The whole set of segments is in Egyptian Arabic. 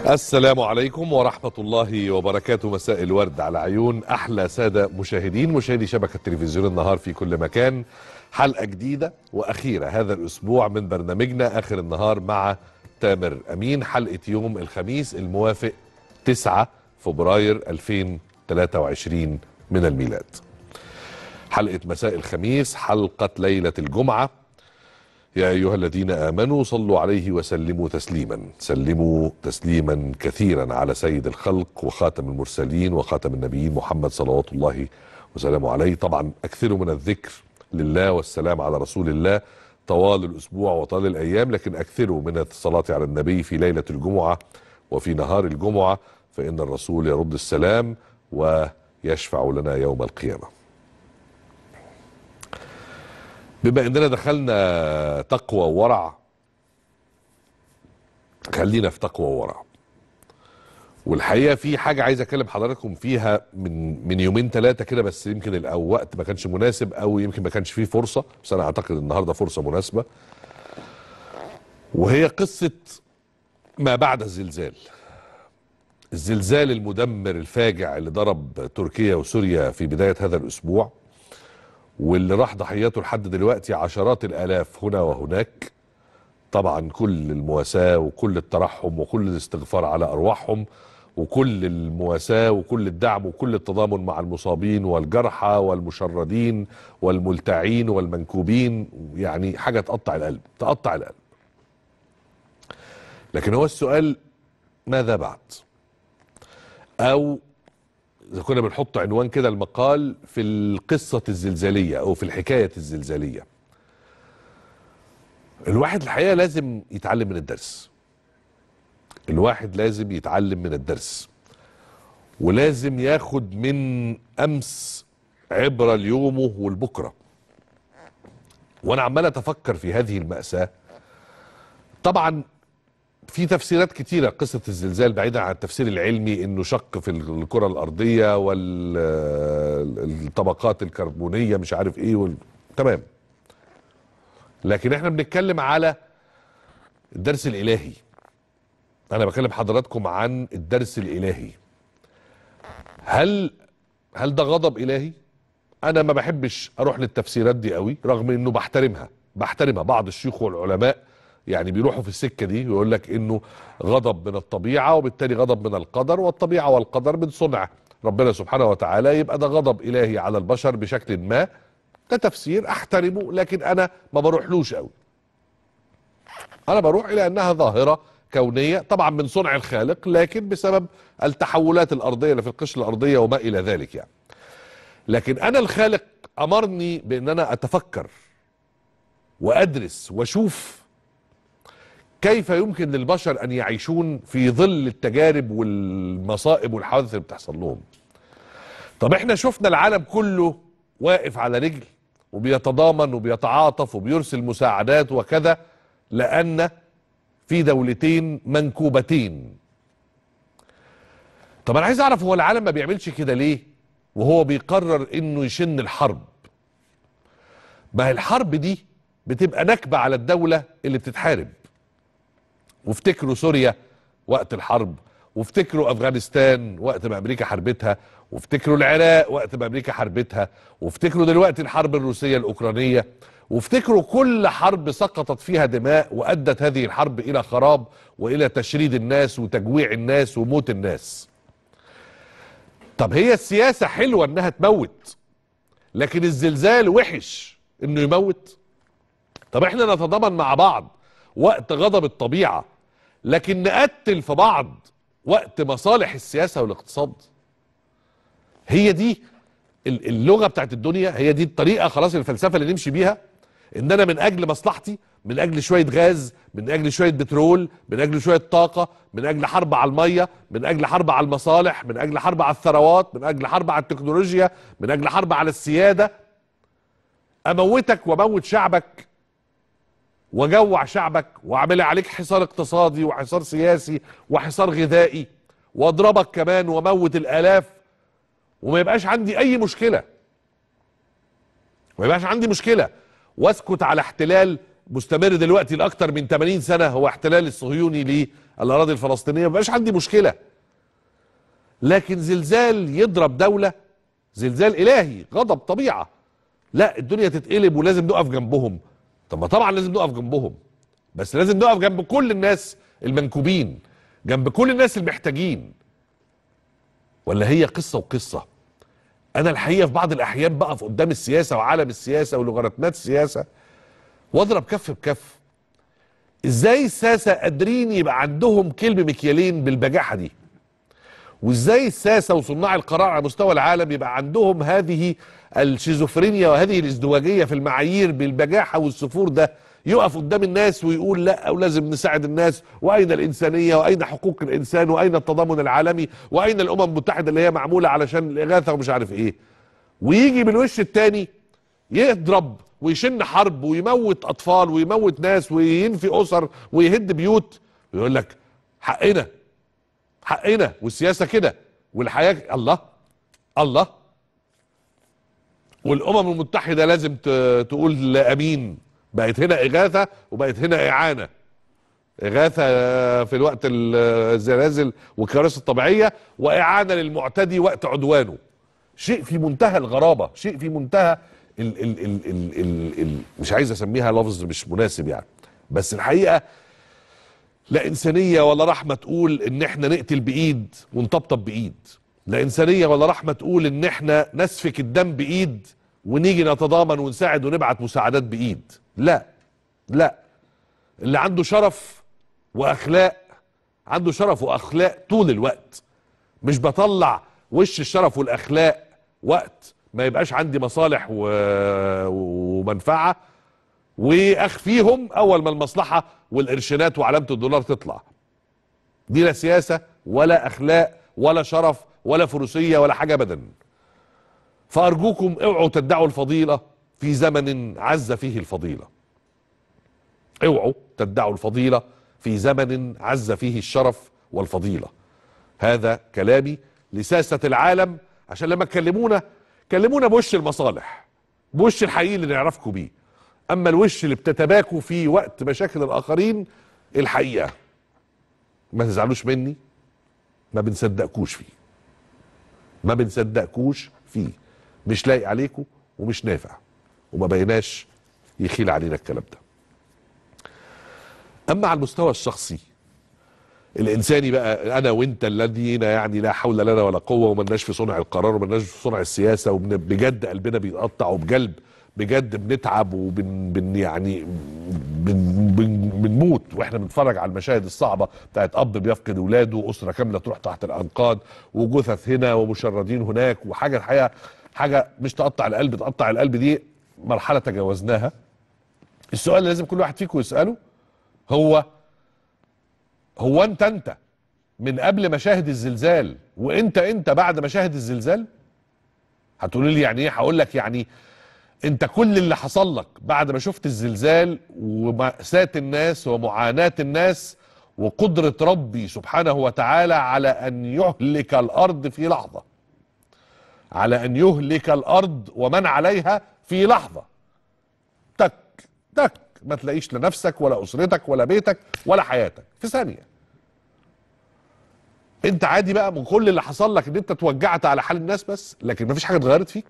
السلام عليكم ورحمة الله وبركاته مساء الورد على عيون أحلى سادة مشاهدين مشاهدي شبكة تلفزيون النهار في كل مكان حلقة جديدة وأخيرة هذا الأسبوع من برنامجنا آخر النهار مع تامر أمين حلقة يوم الخميس الموافق 9 فبراير 2023 من الميلاد حلقة مساء الخميس حلقة ليلة الجمعة يا أيها الذين آمنوا صلوا عليه وسلموا تسليما سلموا تسليما كثيرا على سيد الخلق وخاتم المرسلين وخاتم النبيين محمد صلوات الله وسلامه عليه طبعا أكثروا من الذكر لله والسلام على رسول الله طوال الأسبوع وطوال الأيام لكن أكثروا من الصلاة على النبي في ليلة الجمعة وفي نهار الجمعة فإن الرسول يرد السلام ويشفع لنا يوم القيامة بما اننا دخلنا تقوى وورع خلينا في تقوى وورع والحقيقه في حاجه عايز اكلم حضراتكم فيها من من يومين ثلاثه كده بس يمكن الوقت ما كانش مناسب او يمكن ما كانش فيه فرصه بس انا اعتقد النهارده فرصه مناسبه وهي قصه ما بعد الزلزال الزلزال المدمر الفاجع اللي ضرب تركيا وسوريا في بدايه هذا الاسبوع واللي راح ضحياته لحد دلوقتي عشرات الالاف هنا وهناك طبعا كل المواساه وكل الترحم وكل الاستغفار على ارواحهم وكل المواساه وكل الدعم وكل التضامن مع المصابين والجرحى والمشردين والملتعين والمنكوبين يعني حاجه تقطع القلب تقطع القلب لكن هو السؤال ماذا بعد او اذا كنا بنحط عنوان كده المقال في القصة الزلزالية او في الحكاية الزلزالية الواحد الحقيقة لازم يتعلم من الدرس الواحد لازم يتعلم من الدرس ولازم ياخد من امس عبرة ليومه والبكرة وانا عمال اتفكر في هذه المأساة طبعا في تفسيرات كتيرة قصة الزلزال بعيدا عن التفسير العلمي انه شق في الكرة الارضية والطبقات الكربونية مش عارف ايه وال... تمام لكن احنا بنتكلم على الدرس الالهي انا بكلم حضراتكم عن الدرس الالهي هل هل ده غضب الهي انا ما بحبش اروح للتفسيرات دي قوي رغم انه بحترمها بحترمها بعض الشيوخ والعلماء يعني بيروحوا في السكه دي ويقول لك انه غضب من الطبيعه وبالتالي غضب من القدر والطبيعه والقدر من صنع ربنا سبحانه وتعالى يبقى ده غضب الهي على البشر بشكل ما ده تفسير احترمه لكن انا ما بروحلوش قوي انا بروح الى انها ظاهره كونيه طبعا من صنع الخالق لكن بسبب التحولات الارضيه اللي في القشره الارضيه وما الى ذلك يعني لكن انا الخالق امرني بان انا اتفكر وادرس واشوف كيف يمكن للبشر ان يعيشون في ظل التجارب والمصائب والحوادث اللي بتحصل لهم طب احنا شفنا العالم كله واقف على رجل وبيتضامن وبيتعاطف وبيرسل مساعدات وكذا لان في دولتين منكوبتين طب انا عايز اعرف هو العالم ما بيعملش كده ليه وهو بيقرر انه يشن الحرب ما هي الحرب دي بتبقى نكبه على الدوله اللي بتتحارب وافتكروا سوريا وقت الحرب وافتكروا افغانستان وقت ما امريكا حربتها وافتكروا العراق وقت ما امريكا حربتها وافتكروا دلوقتي الحرب الروسيه الاوكرانيه وافتكروا كل حرب سقطت فيها دماء وادت هذه الحرب الى خراب والى تشريد الناس وتجويع الناس وموت الناس طب هي السياسه حلوه انها تموت لكن الزلزال وحش انه يموت طب احنا نتضامن مع بعض وقت غضب الطبيعة لكن نقتل في بعض وقت مصالح السياسة والاقتصاد هي دي اللغة بتاعت الدنيا هي دي الطريقة خلاص الفلسفة اللي نمشي بيها ان انا من اجل مصلحتي من اجل شوية غاز من اجل شوية بترول من اجل شوية طاقة من اجل حرب على المية من اجل حرب على المصالح من اجل حرب على الثروات من اجل حرب على التكنولوجيا من اجل حرب على السيادة اموتك واموت شعبك وجوع شعبك واعمل عليك حصار اقتصادي وحصار سياسي وحصار غذائي واضربك كمان واموت الالاف وما يبقاش عندي اي مشكله ما يبقاش عندي مشكله واسكت على احتلال مستمر دلوقتي لاكثر من 80 سنه هو احتلال الصهيوني للاراضي الفلسطينيه مبقاش عندي مشكله لكن زلزال يضرب دوله زلزال الهي غضب طبيعه لا الدنيا تتقلب ولازم نقف جنبهم طب ما طبعا لازم نقف جنبهم بس لازم نقف جنب كل الناس المنكوبين جنب كل الناس المحتاجين ولا هي قصه وقصه انا الحقيقه في بعض الاحيان بقف قدام السياسه وعالم السياسه ولوغاريتمات السياسه واضرب كف بكف ازاي الساسه قادرين يبقى عندهم كلمه مكيالين بالبجاحه دي وازاي الساسه وصناع القرار على مستوى العالم يبقى عندهم هذه الشيزوفرينيا وهذه الازدواجيه في المعايير بالبجاحه والسفور ده يقف قدام الناس ويقول لا ولازم نساعد الناس واين الانسانيه واين حقوق الانسان واين التضامن العالمي واين الامم المتحده اللي هي معموله علشان الاغاثه ومش عارف ايه ويجي بالوش التاني يضرب ويشن حرب ويموت اطفال ويموت ناس وينفي اسر ويهد بيوت ويقول لك حقنا حقنا والسياسه كده والحياه الله الله والامم المتحده لازم ت- تقول امين بقت هنا اغاثه وبقت هنا اعانه اغاثه في الوقت الزلازل والكوارث الطبيعيه واعانه للمعتدي وقت عدوانه شيء في منتهى الغرابه شيء في منتهى ال ال ال ال ال ال مش عايز اسميها لفظ مش مناسب يعني بس الحقيقه لا انسانيه ولا رحمه تقول ان احنا نقتل بايد ونطبطب بايد لا انسانيه ولا رحمه تقول ان احنا نسفك الدم بايد ونيجي نتضامن ونساعد ونبعت مساعدات بايد لا لا اللي عنده شرف واخلاق عنده شرف واخلاق طول الوقت مش بطلع وش الشرف والاخلاق وقت ما يبقاش عندي مصالح و... ومنفعه واخفيهم اول ما المصلحه والقرشينات وعلامه الدولار تطلع دي لا سياسه ولا اخلاق ولا شرف ولا فروسيه ولا حاجه ابدا فارجوكم اوعوا تدعوا الفضيله في زمن عز فيه الفضيله اوعوا تدعوا الفضيله في زمن عز فيه الشرف والفضيله هذا كلامي لساسه العالم عشان لما تكلمونا كلمونا بوش المصالح بوش الحقيقي اللي نعرفكم بيه اما الوش اللي بتتباكوا فيه وقت مشاكل الاخرين الحقيقه ما تزعلوش مني ما بنصدقكوش فيه ما بنصدقكوش فيه مش لايق عليكم ومش نافع وما بيناش يخيل علينا الكلام ده اما على المستوى الشخصي الانساني بقى انا وانت الذين يعني لا حول لنا ولا قوه وملناش في صنع القرار وملناش في صنع السياسه وبجد قلبنا بيتقطع وبجلب بجد بنتعب وبن بن يعني بن بن بنموت واحنا بنتفرج على المشاهد الصعبه بتاعت اب بيفقد اولاده واسره كامله تروح تحت الانقاض وجثث هنا ومشردين هناك وحاجه الحقيقه حاجه مش تقطع القلب تقطع القلب دي مرحله تجاوزناها السؤال اللي لازم كل واحد فيكم يساله هو هو انت انت من قبل مشاهد الزلزال وانت انت بعد مشاهد الزلزال هتقولي لي يعني ايه هقول لك يعني انت كل اللي حصل لك بعد ما شفت الزلزال ومأساة الناس ومعاناة الناس وقدرة ربي سبحانه وتعالى على ان يهلك الارض في لحظة على ان يهلك الارض ومن عليها في لحظة تك تك ما تلاقيش لنفسك ولا اسرتك ولا بيتك ولا حياتك في ثانية انت عادي بقى من كل اللي حصل لك ان انت توجعت على حال الناس بس لكن مفيش حاجة اتغيرت فيك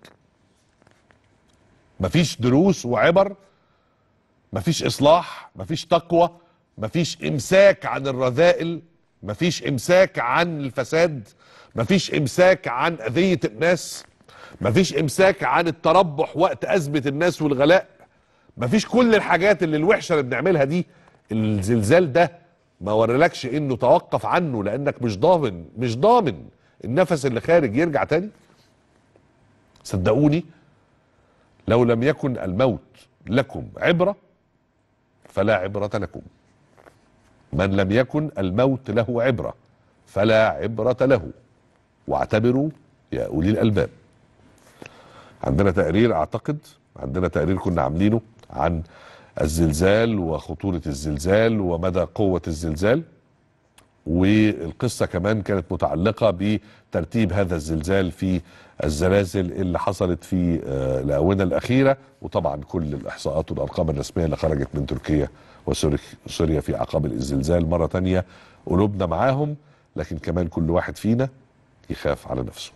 مفيش دروس وعبر مفيش اصلاح مفيش تقوى مفيش امساك عن الرذائل مفيش امساك عن الفساد مفيش امساك عن اذية الناس مفيش امساك عن التربح وقت ازمة الناس والغلاء مفيش كل الحاجات اللي الوحشة اللي بنعملها دي الزلزال ده ما ورلكش انه توقف عنه لانك مش ضامن مش ضامن النفس اللي خارج يرجع تاني صدقوني لو لم يكن الموت لكم عبرة فلا عبرة لكم من لم يكن الموت له عبرة فلا عبرة له واعتبروا يا أولي الألباب عندنا تقرير أعتقد عندنا تقرير كنا عاملينه عن الزلزال وخطورة الزلزال ومدى قوة الزلزال والقصة كمان كانت متعلقة بترتيب هذا الزلزال في الزلازل اللي حصلت في آه، الآونة الأخيرة وطبعا كل الإحصاءات والأرقام الرسمية اللي خرجت من تركيا وسوريا في عقاب الزلزال مرة تانية قلوبنا معاهم لكن كمان كل واحد فينا يخاف على نفسه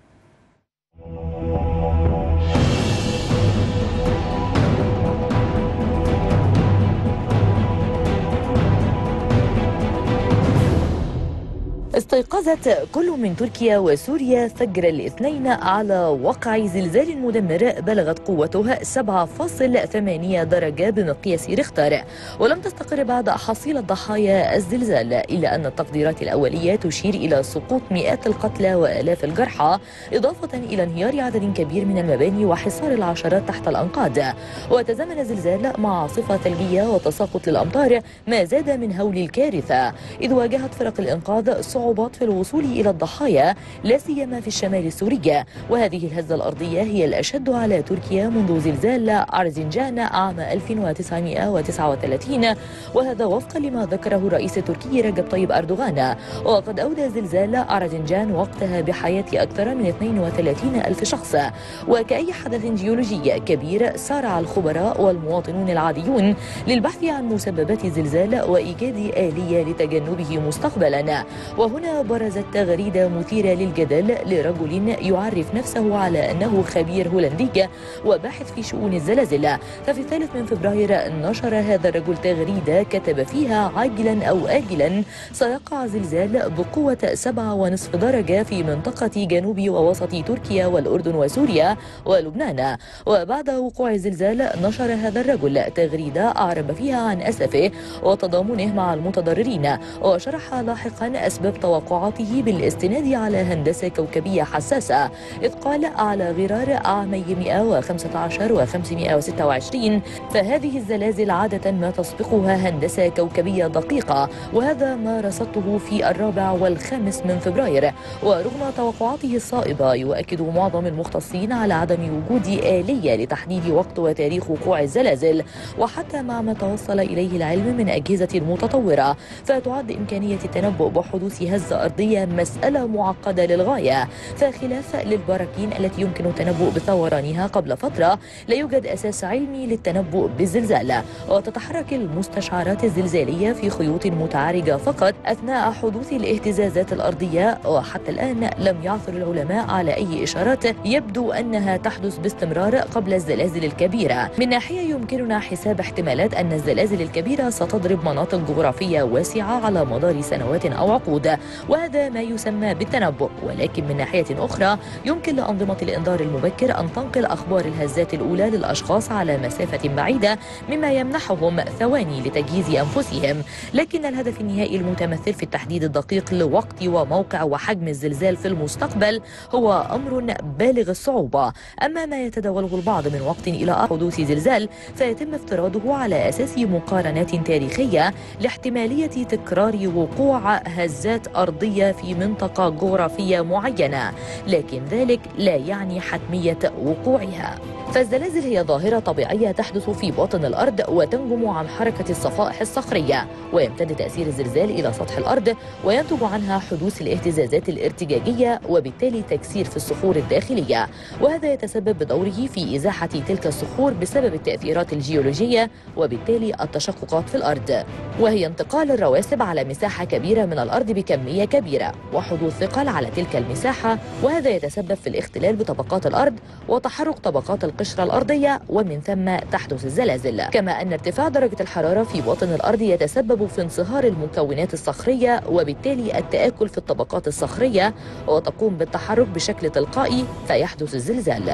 استيقظت كل من تركيا وسوريا فجر الاثنين على وقع زلزال مدمر بلغت قوته 7.8 درجة بمقياس ريختر ولم تستقر بعد حصيلة ضحايا الزلزال إلا أن التقديرات الأولية تشير إلى سقوط مئات القتلى وآلاف الجرحى إضافة إلى انهيار عدد كبير من المباني وحصار العشرات تحت الأنقاض وتزامن الزلزال مع عاصفة ثلجية وتساقط للأمطار ما زاد من هول الكارثة إذ واجهت فرق الإنقاذ صعوبات في الوصول إلى الضحايا لا سيما في الشمال السوري وهذه الهزة الأرضية هي الأشد على تركيا منذ زلزال أرزنجان عام 1939 وهذا وفقا لما ذكره الرئيس التركي رجب طيب أردوغان وقد أودى زلزال أرزنجان وقتها بحياة أكثر من 32 ألف شخص وكأي حدث جيولوجي كبير سارع الخبراء والمواطنون العاديون للبحث عن مسببات الزلزال وإيجاد آلية لتجنبه مستقبلا وهنا برزت تغريدة مثيرة للجدل لرجل يعرف نفسه على أنه خبير هولندي وباحث في شؤون الزلازل ففي الثالث من فبراير نشر هذا الرجل تغريدة كتب فيها عاجلا أو آجلا سيقع زلزال بقوة سبعة ونصف درجة في منطقة جنوب ووسط تركيا والأردن وسوريا ولبنان وبعد وقوع الزلزال نشر هذا الرجل تغريدة أعرب فيها عن أسفه وتضامنه مع المتضررين وشرح لاحقا أسباب توقعاته بالاستناد على هندسة كوكبية حساسة إذ قال على غرار عامي 115 و 526 فهذه الزلازل عادة ما تسبقها هندسة كوكبية دقيقة وهذا ما رصدته في الرابع والخامس من فبراير ورغم توقعاته الصائبة يؤكد معظم المختصين على عدم وجود آلية لتحديد وقت وتاريخ وقوع الزلازل وحتى مع ما توصل إليه العلم من أجهزة متطورة فتعد إمكانية التنبؤ بحدوث هزة أرضية مسألة معقدة للغاية فخلاف للبراكين التي يمكن التنبؤ بثورانها قبل فترة لا يوجد أساس علمي للتنبؤ بالزلزال وتتحرك المستشعرات الزلزالية في خيوط متعارجة فقط أثناء حدوث الاهتزازات الأرضية وحتى الآن لم يعثر العلماء على أي إشارات يبدو أنها تحدث باستمرار قبل الزلازل الكبيرة من ناحية يمكننا حساب احتمالات أن الزلازل الكبيرة ستضرب مناطق جغرافية واسعة على مدار سنوات أو عقود وهذا ما يسمى بالتنبؤ ولكن من ناحية أخرى يمكن لأنظمة الإنذار المبكر أن تنقل أخبار الهزات الأولى للأشخاص على مسافة بعيدة مما يمنحهم ثواني لتجهيز أنفسهم لكن الهدف النهائي المتمثل في التحديد الدقيق لوقت وموقع وحجم الزلزال في المستقبل هو أمر بالغ الصعوبة أما ما يتداوله البعض من وقت إلى حدوث زلزال فيتم افتراضه على أساس مقارنات تاريخية لاحتمالية تكرار وقوع هزات أرضية في منطقة جغرافية معينة لكن ذلك لا يعني حتمية وقوعها فالزلازل هي ظاهرة طبيعية تحدث في باطن الأرض وتنجم عن حركة الصفائح الصخرية ويمتد تأثير الزلزال إلى سطح الأرض وينتج عنها حدوث الاهتزازات الارتجاجية وبالتالي تكسير في الصخور الداخلية وهذا يتسبب بدوره في إزاحة تلك الصخور بسبب التأثيرات الجيولوجية وبالتالي التشققات في الأرض وهي انتقال الرواسب على مساحة كبيرة من الأرض بكمية كبيرة وحدوث ثقل على تلك المساحة وهذا يتسبب في الاختلال بطبقات الأرض وتحرك طبقات القشرة الأرضية ومن ثم تحدث الزلازل كما أن ارتفاع درجة الحرارة في باطن الأرض يتسبب في انصهار المكونات الصخرية وبالتالي التآكل في الطبقات الصخرية وتقوم بالتحرك بشكل تلقائي فيحدث الزلزال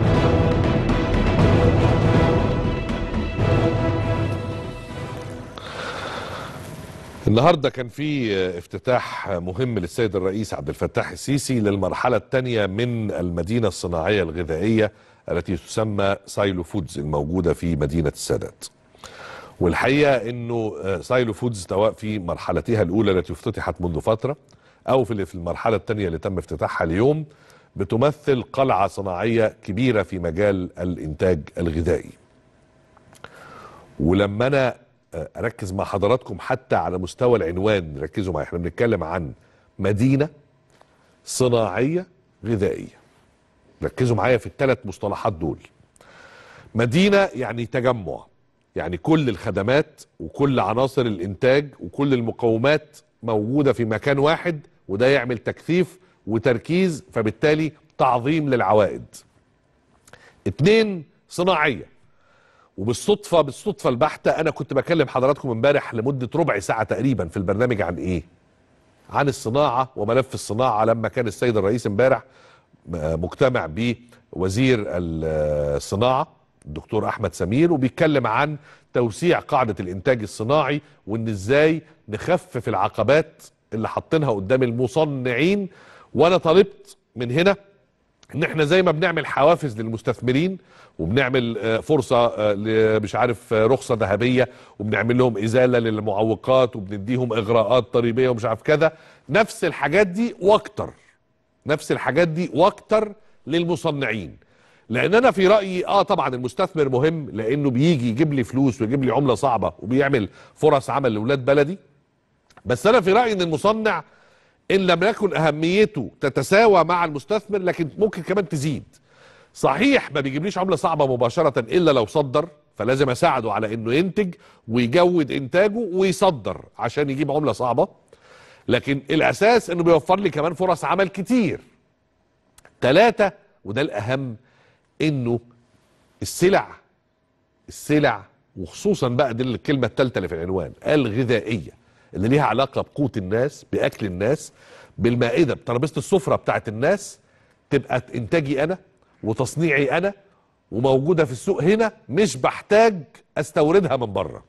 النهارده كان في افتتاح مهم للسيد الرئيس عبد الفتاح السيسي للمرحله الثانيه من المدينه الصناعيه الغذائيه التي تسمى سايلو فودز الموجوده في مدينه السادات. والحقيقه انه سايلو فودز سواء في مرحلتها الاولى التي افتتحت منذ فتره او في في المرحله الثانيه اللي تم افتتاحها اليوم بتمثل قلعه صناعيه كبيره في مجال الانتاج الغذائي. ولما انا آه، اركز مع حضراتكم حتى على مستوى العنوان ركزوا معايا احنا بنتكلم عن مدينه صناعيه غذائيه ركزوا معايا في الثلاث مصطلحات دول مدينه يعني تجمع يعني كل الخدمات وكل عناصر الانتاج وكل المقومات موجوده في مكان واحد وده يعمل تكثيف وتركيز فبالتالي تعظيم للعوائد اتنين صناعيه وبالصدفه بالصدفه البحته انا كنت بكلم حضراتكم امبارح لمده ربع ساعه تقريبا في البرنامج عن ايه عن الصناعه وملف الصناعه لما كان السيد الرئيس امبارح مجتمع بوزير الصناعه الدكتور احمد سمير وبيتكلم عن توسيع قاعده الانتاج الصناعي وان ازاي نخفف العقبات اللي حاطينها قدام المصنعين وانا طالبت من هنا ان احنا زي ما بنعمل حوافز للمستثمرين وبنعمل آه، فرصه آه، ل- مش عارف آه، رخصه ذهبيه وبنعمل لهم ازاله للمعوقات وبنديهم اغراءات ضريبيه ومش عارف كذا نفس الحاجات دي واكتر نفس الحاجات دي واكتر للمصنعين لان انا في رايي اه طبعا المستثمر مهم لانه بيجي يجيب لي فلوس ويجيب لي عمله صعبه وبيعمل فرص عمل لاولاد بلدي بس انا في رايي ان المصنع ان لم يكن اهميته تتساوى مع المستثمر لكن ممكن كمان تزيد صحيح ما بيجيبليش عمله صعبه مباشره الا لو صدر فلازم اساعده على انه ينتج ويجود انتاجه ويصدر عشان يجيب عمله صعبه لكن الاساس انه بيوفر لي كمان فرص عمل كتير ثلاثة وده الاهم انه السلع السلع وخصوصا بقى دي الكلمه الثالثه اللي في العنوان الغذائيه اللي ليها علاقه بقوت الناس باكل الناس بالمائده بترابيزه السفره بتاعت الناس تبقى انتاجي انا وتصنيعي انا وموجوده في السوق هنا مش بحتاج استوردها من بره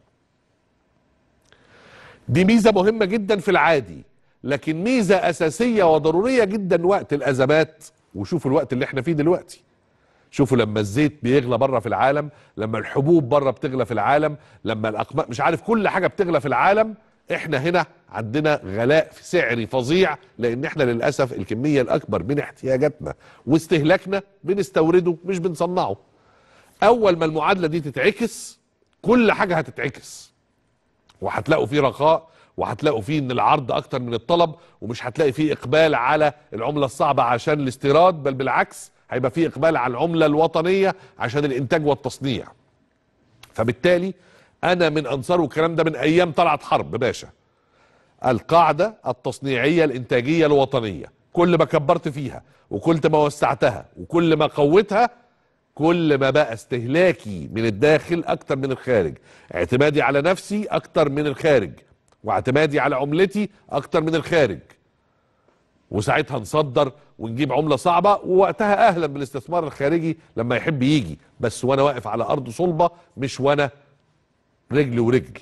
دي ميزه مهمه جدا في العادي لكن ميزه اساسيه وضروريه جدا وقت الازمات وشوفوا الوقت اللي احنا فيه دلوقتي شوفوا لما الزيت بيغلى بره في العالم لما الحبوب بره بتغلى في العالم لما الاقماح مش عارف كل حاجه بتغلى في العالم احنا هنا عندنا غلاء سعري فظيع لان احنا للاسف الكميه الاكبر من احتياجاتنا واستهلاكنا بنستورده مش بنصنعه اول ما المعادله دي تتعكس كل حاجه هتتعكس وهتلاقوا فيه رخاء وهتلاقوا فيه ان العرض اكتر من الطلب ومش هتلاقي فيه اقبال على العمله الصعبه عشان الاستيراد بل بالعكس هيبقى فيه اقبال على العمله الوطنيه عشان الانتاج والتصنيع فبالتالي انا من انصار والكلام ده من ايام طلعت حرب باشا القاعده التصنيعيه الانتاجيه الوطنيه كل ما كبرت فيها وكل ما وسعتها وكل ما قوتها كل ما بقى استهلاكي من الداخل اكتر من الخارج اعتمادي على نفسي اكتر من الخارج واعتمادي على عملتي اكتر من الخارج وساعتها نصدر ونجيب عمله صعبه ووقتها اهلا بالاستثمار الخارجي لما يحب يجي بس وانا واقف على ارض صلبه مش وانا رجل ورجل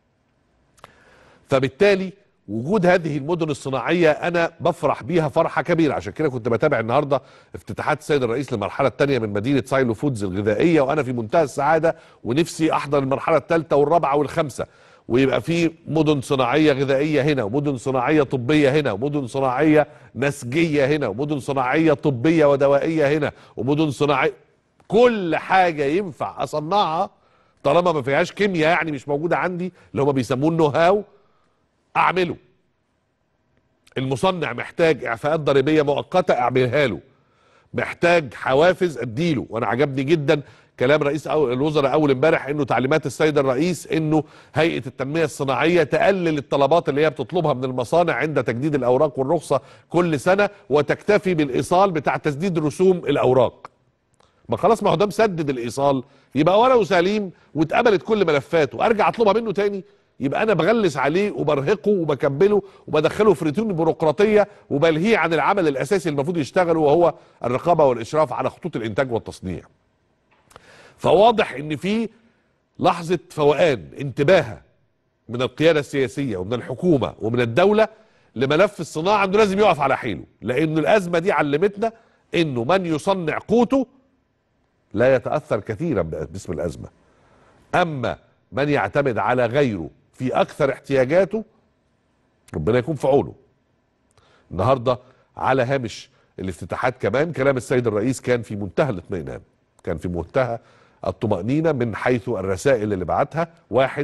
فبالتالي وجود هذه المدن الصناعيه انا بفرح بيها فرحه كبيره عشان كده كنت بتابع النهارده افتتاحات السيد الرئيس للمرحله الثانيه من مدينه سايلو فودز الغذائيه وانا في منتهى السعاده ونفسي احضر المرحله الثالثه والرابعه والخامسه ويبقى في مدن صناعيه غذائيه هنا ومدن صناعيه طبيه هنا ومدن صناعيه نسجيه هنا ومدن صناعيه طبيه ودوائيه هنا ومدن صناعيه كل حاجه ينفع اصنعها طالما ما فيهاش كيمياء يعني مش موجوده عندي اللي هم بيسموه النو هاو اعمله المصنع محتاج اعفاءات ضريبيه مؤقته اعملها له محتاج حوافز اديله وانا عجبني جدا كلام رئيس أو الوزراء اول امبارح انه تعليمات السيد الرئيس انه هيئه التنميه الصناعيه تقلل الطلبات اللي هي بتطلبها من المصانع عند تجديد الاوراق والرخصه كل سنه وتكتفي بالايصال بتاع تسديد رسوم الاوراق ما خلاص ما هو ده مسدد الايصال يبقى ورقه سليم واتقبلت كل ملفاته ارجع اطلبها منه تاني يبقى انا بغلس عليه وبرهقه وبكبله وبدخله في روتين بيروقراطيه وبلهيه عن العمل الاساسي اللي المفروض يشتغله وهو الرقابه والاشراف على خطوط الانتاج والتصنيع. فواضح ان في لحظه فوقان انتباه من القياده السياسيه ومن الحكومه ومن الدوله لملف الصناعه انه لازم يقف على حيله لان الازمه دي علمتنا انه من يصنع قوته لا يتاثر كثيرا باسم الازمه. اما من يعتمد على غيره في اكثر احتياجاته ربنا يكون في عونه النهارده على هامش الافتتاحات كمان كلام السيد الرئيس كان في منتهى الاطمئنان كان في منتهى الطمأنينة من حيث الرسائل اللي بعتها واحد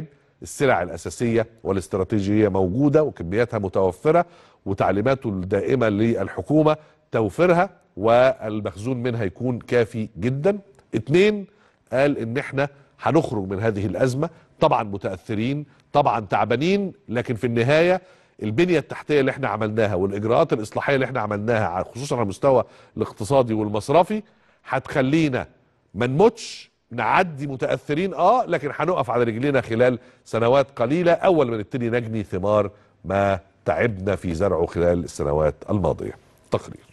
السلع الاساسيه والاستراتيجيه موجوده وكمياتها متوفره وتعليماته الدائمه للحكومه توفيرها والمخزون منها يكون كافي جدا اتنين قال ان احنا هنخرج من هذه الازمه طبعا متاثرين طبعا تعبانين لكن في النهايه البنيه التحتيه اللي احنا عملناها والاجراءات الاصلاحيه اللي احنا عملناها على- خصوصا على المستوى الاقتصادي والمصرفي هتخلينا ما نموتش نعدي متاثرين اه لكن هنقف على رجلينا خلال سنوات قليله اول ما نبتدي نجني ثمار ما تعبنا في زرعه خلال السنوات الماضيه تقرير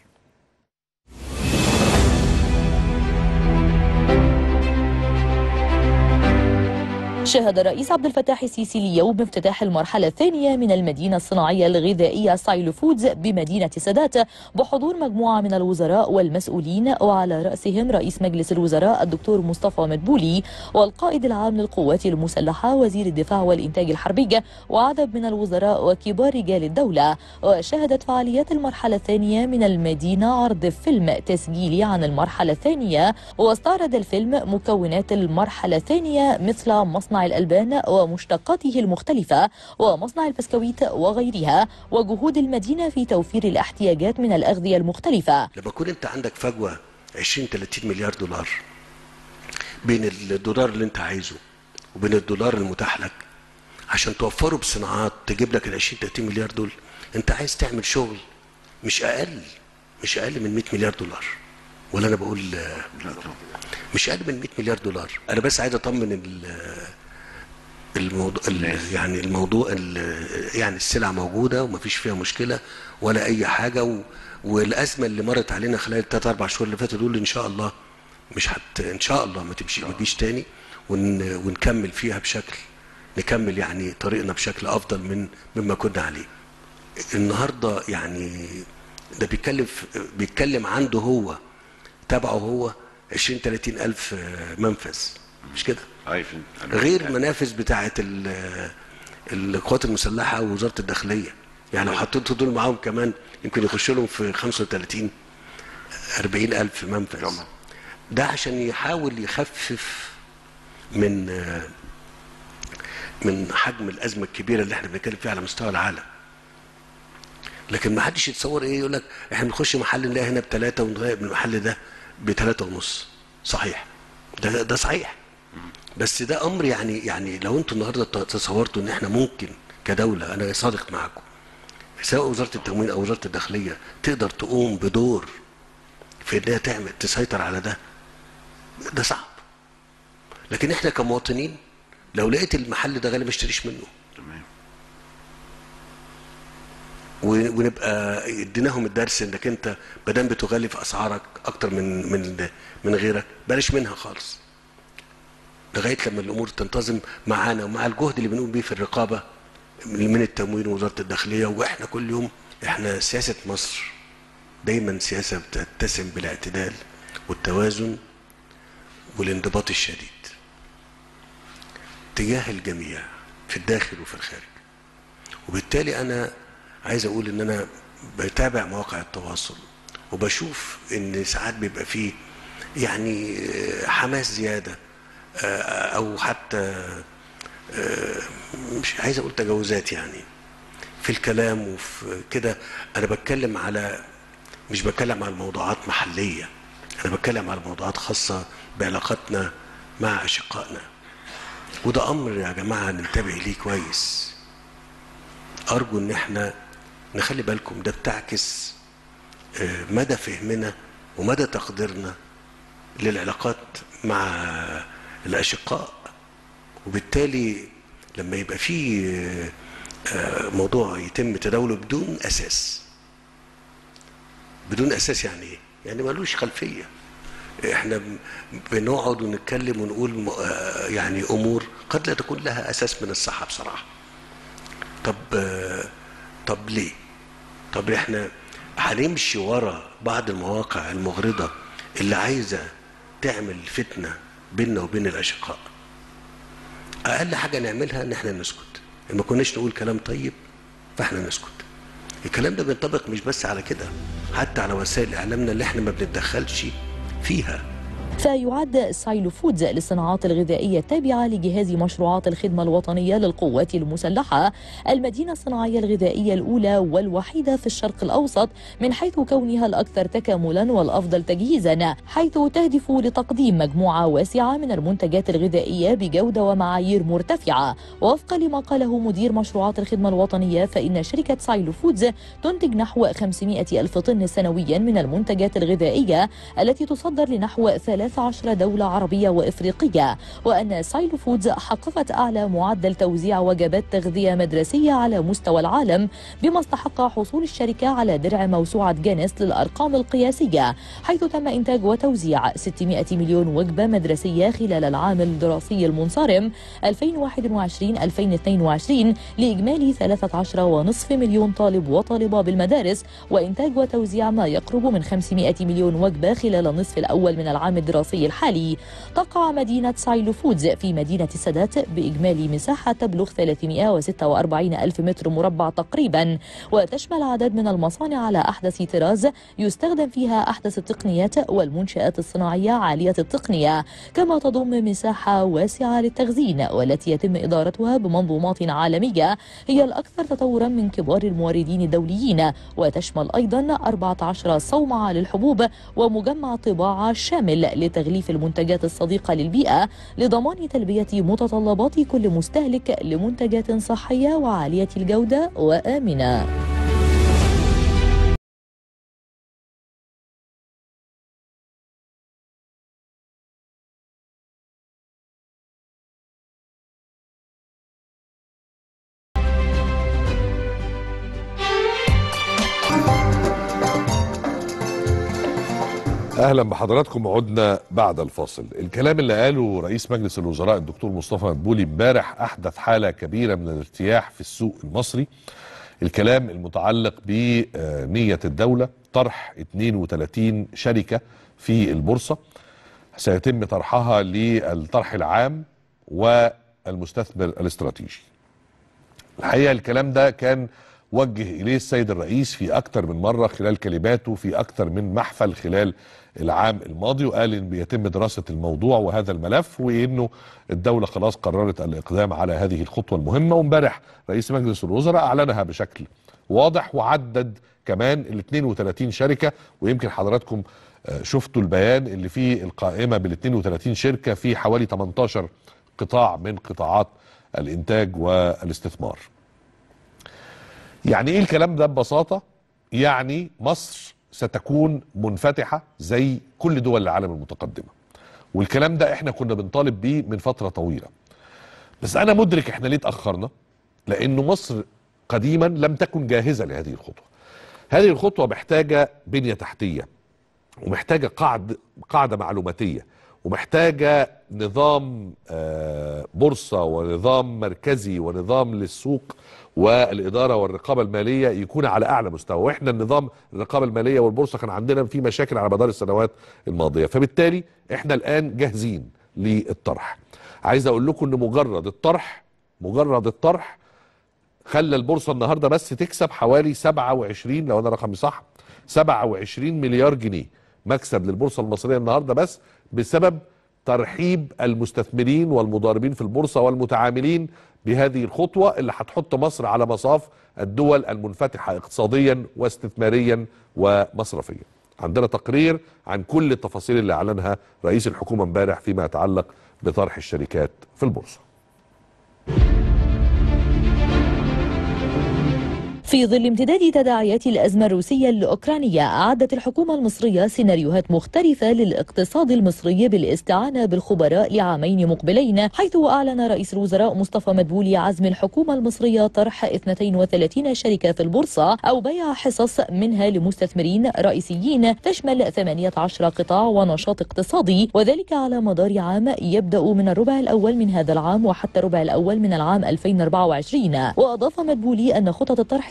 شهد الرئيس عبد الفتاح السيسي اليوم افتتاح المرحلة الثانية من المدينة الصناعية الغذائية سايلو فودز بمدينة سادات بحضور مجموعة من الوزراء والمسؤولين وعلى رأسهم رئيس مجلس الوزراء الدكتور مصطفى مدبولي والقائد العام للقوات المسلحة وزير الدفاع والإنتاج الحربي وعدد من الوزراء وكبار رجال الدولة وشهدت فعاليات المرحلة الثانية من المدينة عرض فيلم تسجيلي عن المرحلة الثانية واستعرض الفيلم مكونات المرحلة الثانية مثل مصنع الألبان ومشتقاته المختلفة ومصنع البسكويت وغيرها وجهود المدينة في توفير الاحتياجات من الأغذية المختلفة لما يكون انت عندك فجوه 20 30 مليار دولار بين الدولار اللي انت عايزه وبين الدولار المتاح لك عشان توفره بصناعات تجيب لك ال 20 30 مليار دول انت عايز تعمل شغل مش اقل مش اقل من 100 مليار دولار ولا انا بقول مش اقل من 100 مليار دولار انا بس عايز اطمن ال الموضوع ال- يعني الموضوع ال- يعني السلع موجوده ومفيش فيها مشكله ولا اي حاجه و والازمه اللي مرت علينا خلال الثلاث اربع شهور اللي فاتوا دول ان شاء الله مش هت ان شاء الله ما تمشي ما تجيش تاني ون ونكمل فيها بشكل نكمل يعني طريقنا بشكل افضل من مما كنا عليه. النهارده يعني ده بيتكلم في- بيتكلم عنده هو تبعه هو 20 30 الف منفذ مش كده؟ اي في غير منافذ بتاعه ال- القوات المسلحه ووزاره الداخليه يعني لو حطيتوا دول معاهم كمان يمكن يخش لهم في 35 40 الف منفذ طبعا. ده عشان يحاول يخفف من من حجم الازمه الكبيره اللي احنا بنتكلم فيها على مستوى العالم لكن ما حدش يتصور ايه يقول لك احنا بنخش محل نلاقي هنا بثلاثه ونلاقي من المحل ده بثلاثه ونص صحيح ده ده صحيح بس ده امر يعني يعني لو انتوا النهارده تصورتوا ان احنا ممكن كدوله انا صادق معاكم سواء وزاره التموين او وزاره الداخليه تقدر تقوم بدور في انها تعمل تسيطر على ده ده صعب لكن احنا كمواطنين لو لقيت المحل ده غالي ما اشتريش منه تمام و- ونبقى اديناهم الدرس انك انت ما دام بتغلي في اسعارك اكتر من من من غيرك بلاش منها خالص لغايه لما الامور تنتظم معانا ومع الجهد اللي بنقوم بيه في الرقابه من التموين ووزاره الداخليه واحنا كل يوم احنا سياسه مصر دايما سياسه بتتسم بالاعتدال والتوازن والانضباط الشديد تجاه الجميع في الداخل وفي الخارج وبالتالي انا عايز اقول ان انا بتابع مواقع التواصل وبشوف ان ساعات بيبقى فيه يعني آه، حماس زياده آه، او حتى آه، مش عايز اقول تجاوزات يعني في الكلام وفي كده انا بتكلم على مش بتكلم على موضوعات محليه انا بتكلم على موضوعات خاصه بعلاقتنا مع اشقائنا وده امر يا جماعه ننتبه ليه كويس ارجو ان احنا نخلي بالكم ده بتعكس آه، مدى فهمنا ومدى تقديرنا للعلاقات مع الاشقاء وبالتالي لما يبقى في آه، آه، موضوع يتم تداوله بدون اساس بدون اساس يعني ايه يعني ملوش خلفيه احنا ب- بنقعد ونتكلم ونقول م- آه، يعني امور قد لا تكون لها اساس من الصحه بصراحه طب آه، طب ليه طب احنا هنمشي ورا بعض المواقع المغرضه اللي عايزه تعمل فتنه بيننا وبين الاشقاء اقل حاجه نعملها ان احنا نسكت إن ما كناش نقول كلام طيب فاحنا نسكت الكلام ده بينطبق مش بس على كده حتى على وسائل اعلامنا اللي احنا ما بنتدخلش فيها فيعد سايلو فودز للصناعات الغذائية التابعة لجهاز مشروعات الخدمة الوطنية للقوات المسلحة المدينة الصناعية الغذائية الأولى والوحيدة في الشرق الأوسط من حيث كونها الأكثر تكاملا والأفضل تجهيزا حيث تهدف لتقديم مجموعة واسعة من المنتجات الغذائية بجودة ومعايير مرتفعة ووفقا لما قاله مدير مشروعات الخدمة الوطنية فإن شركة سايلو فودز تنتج نحو 500 ألف طن سنويا من المنتجات الغذائية التي تصدر لنحو 13 دولة عربية وإفريقية وأن سايلو فودز حققت أعلى معدل توزيع وجبات تغذية مدرسية على مستوى العالم بما استحق حصول الشركة على درع موسوعة جينيس للأرقام القياسية حيث تم إنتاج وتوزيع 600 مليون وجبة مدرسية خلال العام الدراسي المنصرم 2021-2022 لإجمالي 13.5 مليون طالب وطالبة بالمدارس وإنتاج وتوزيع ما يقرب من 500 مليون وجبة خلال النصف الأول من العام الدراسي الحالي تقع مدينة سايلو فودز في مدينة السادات بإجمالي مساحة تبلغ 346 ألف متر مربع تقريبا وتشمل عدد من المصانع على أحدث طراز يستخدم فيها أحدث التقنيات والمنشآت الصناعية عالية التقنية كما تضم مساحة واسعة للتخزين والتي يتم إدارتها بمنظومات عالمية هي الأكثر تطورا من كبار الموردين الدوليين وتشمل أيضا 14 صومعة للحبوب ومجمع طباعة شامل لتغليف المنتجات الصديقة للبيئة لضمان تلبية متطلبات كل مستهلك لمنتجات صحية وعالية الجودة وآمنة اهلا بحضراتكم عدنا بعد الفاصل الكلام اللي قاله رئيس مجلس الوزراء الدكتور مصطفى مدبولي امبارح احدث حاله كبيره من الارتياح في السوق المصري الكلام المتعلق بنيه الدوله طرح 32 شركه في البورصه سيتم طرحها للطرح العام والمستثمر الاستراتيجي الحقيقه الكلام ده كان وجه اليه السيد الرئيس في اكثر من مره خلال كلماته في اكثر من محفل خلال العام الماضي وقال ان بيتم دراسه الموضوع وهذا الملف وانه الدوله خلاص قررت الاقدام على هذه الخطوه المهمه وامبارح رئيس مجلس الوزراء اعلنها بشكل واضح وعدد كمان ال 32 شركه ويمكن حضراتكم آه، شفتوا البيان اللي فيه القائمه بال 32 شركه في حوالي 18 قطاع من قطاعات الانتاج والاستثمار. يعني ايه الكلام ده ببساطه؟ يعني مصر ستكون منفتحه زي كل دول العالم المتقدمه. والكلام ده احنا كنا بنطالب بيه من فتره طويله. بس انا مدرك احنا ليه اتاخرنا؟ لانه مصر قديما لم تكن جاهزه لهذه الخطوه. هذه الخطوه محتاجه بنيه تحتيه ومحتاجه قاعد قاعده معلوماتيه ومحتاجه نظام آه، بورصه ونظام مركزي ونظام للسوق والاداره والرقابه الماليه يكون على اعلى مستوى واحنا النظام الرقابه الماليه والبورصه كان عندنا فيه مشاكل على مدار السنوات الماضيه فبالتالي احنا الان جاهزين للطرح عايز اقول لكم ان مجرد الطرح مجرد الطرح خلى البورصه النهارده بس تكسب حوالي 27 لو انا رقمي صح 27 مليار جنيه مكسب للبورصه المصريه النهارده بس بسبب ترحيب المستثمرين والمضاربين في البورصه والمتعاملين بهذه الخطوه اللي هتحط مصر على مصاف الدول المنفتحه اقتصاديا واستثماريا ومصرفيا. عندنا تقرير عن كل التفاصيل اللي اعلنها رئيس الحكومه امبارح فيما يتعلق بطرح الشركات في البورصه. في ظل امتداد تداعيات الأزمة الروسية الأوكرانية أعدت الحكومة المصرية سيناريوهات مختلفة للاقتصاد المصري بالاستعانة بالخبراء لعامين مقبلين حيث أعلن رئيس الوزراء مصطفى مدبولي عزم الحكومة المصرية طرح 32 شركة في البورصة أو بيع حصص منها لمستثمرين رئيسيين تشمل 18 قطاع ونشاط اقتصادي وذلك على مدار عام يبدأ من الربع الأول من هذا العام وحتى الربع الأول من العام 2024 وأضاف مدبولي أن خطط الطرح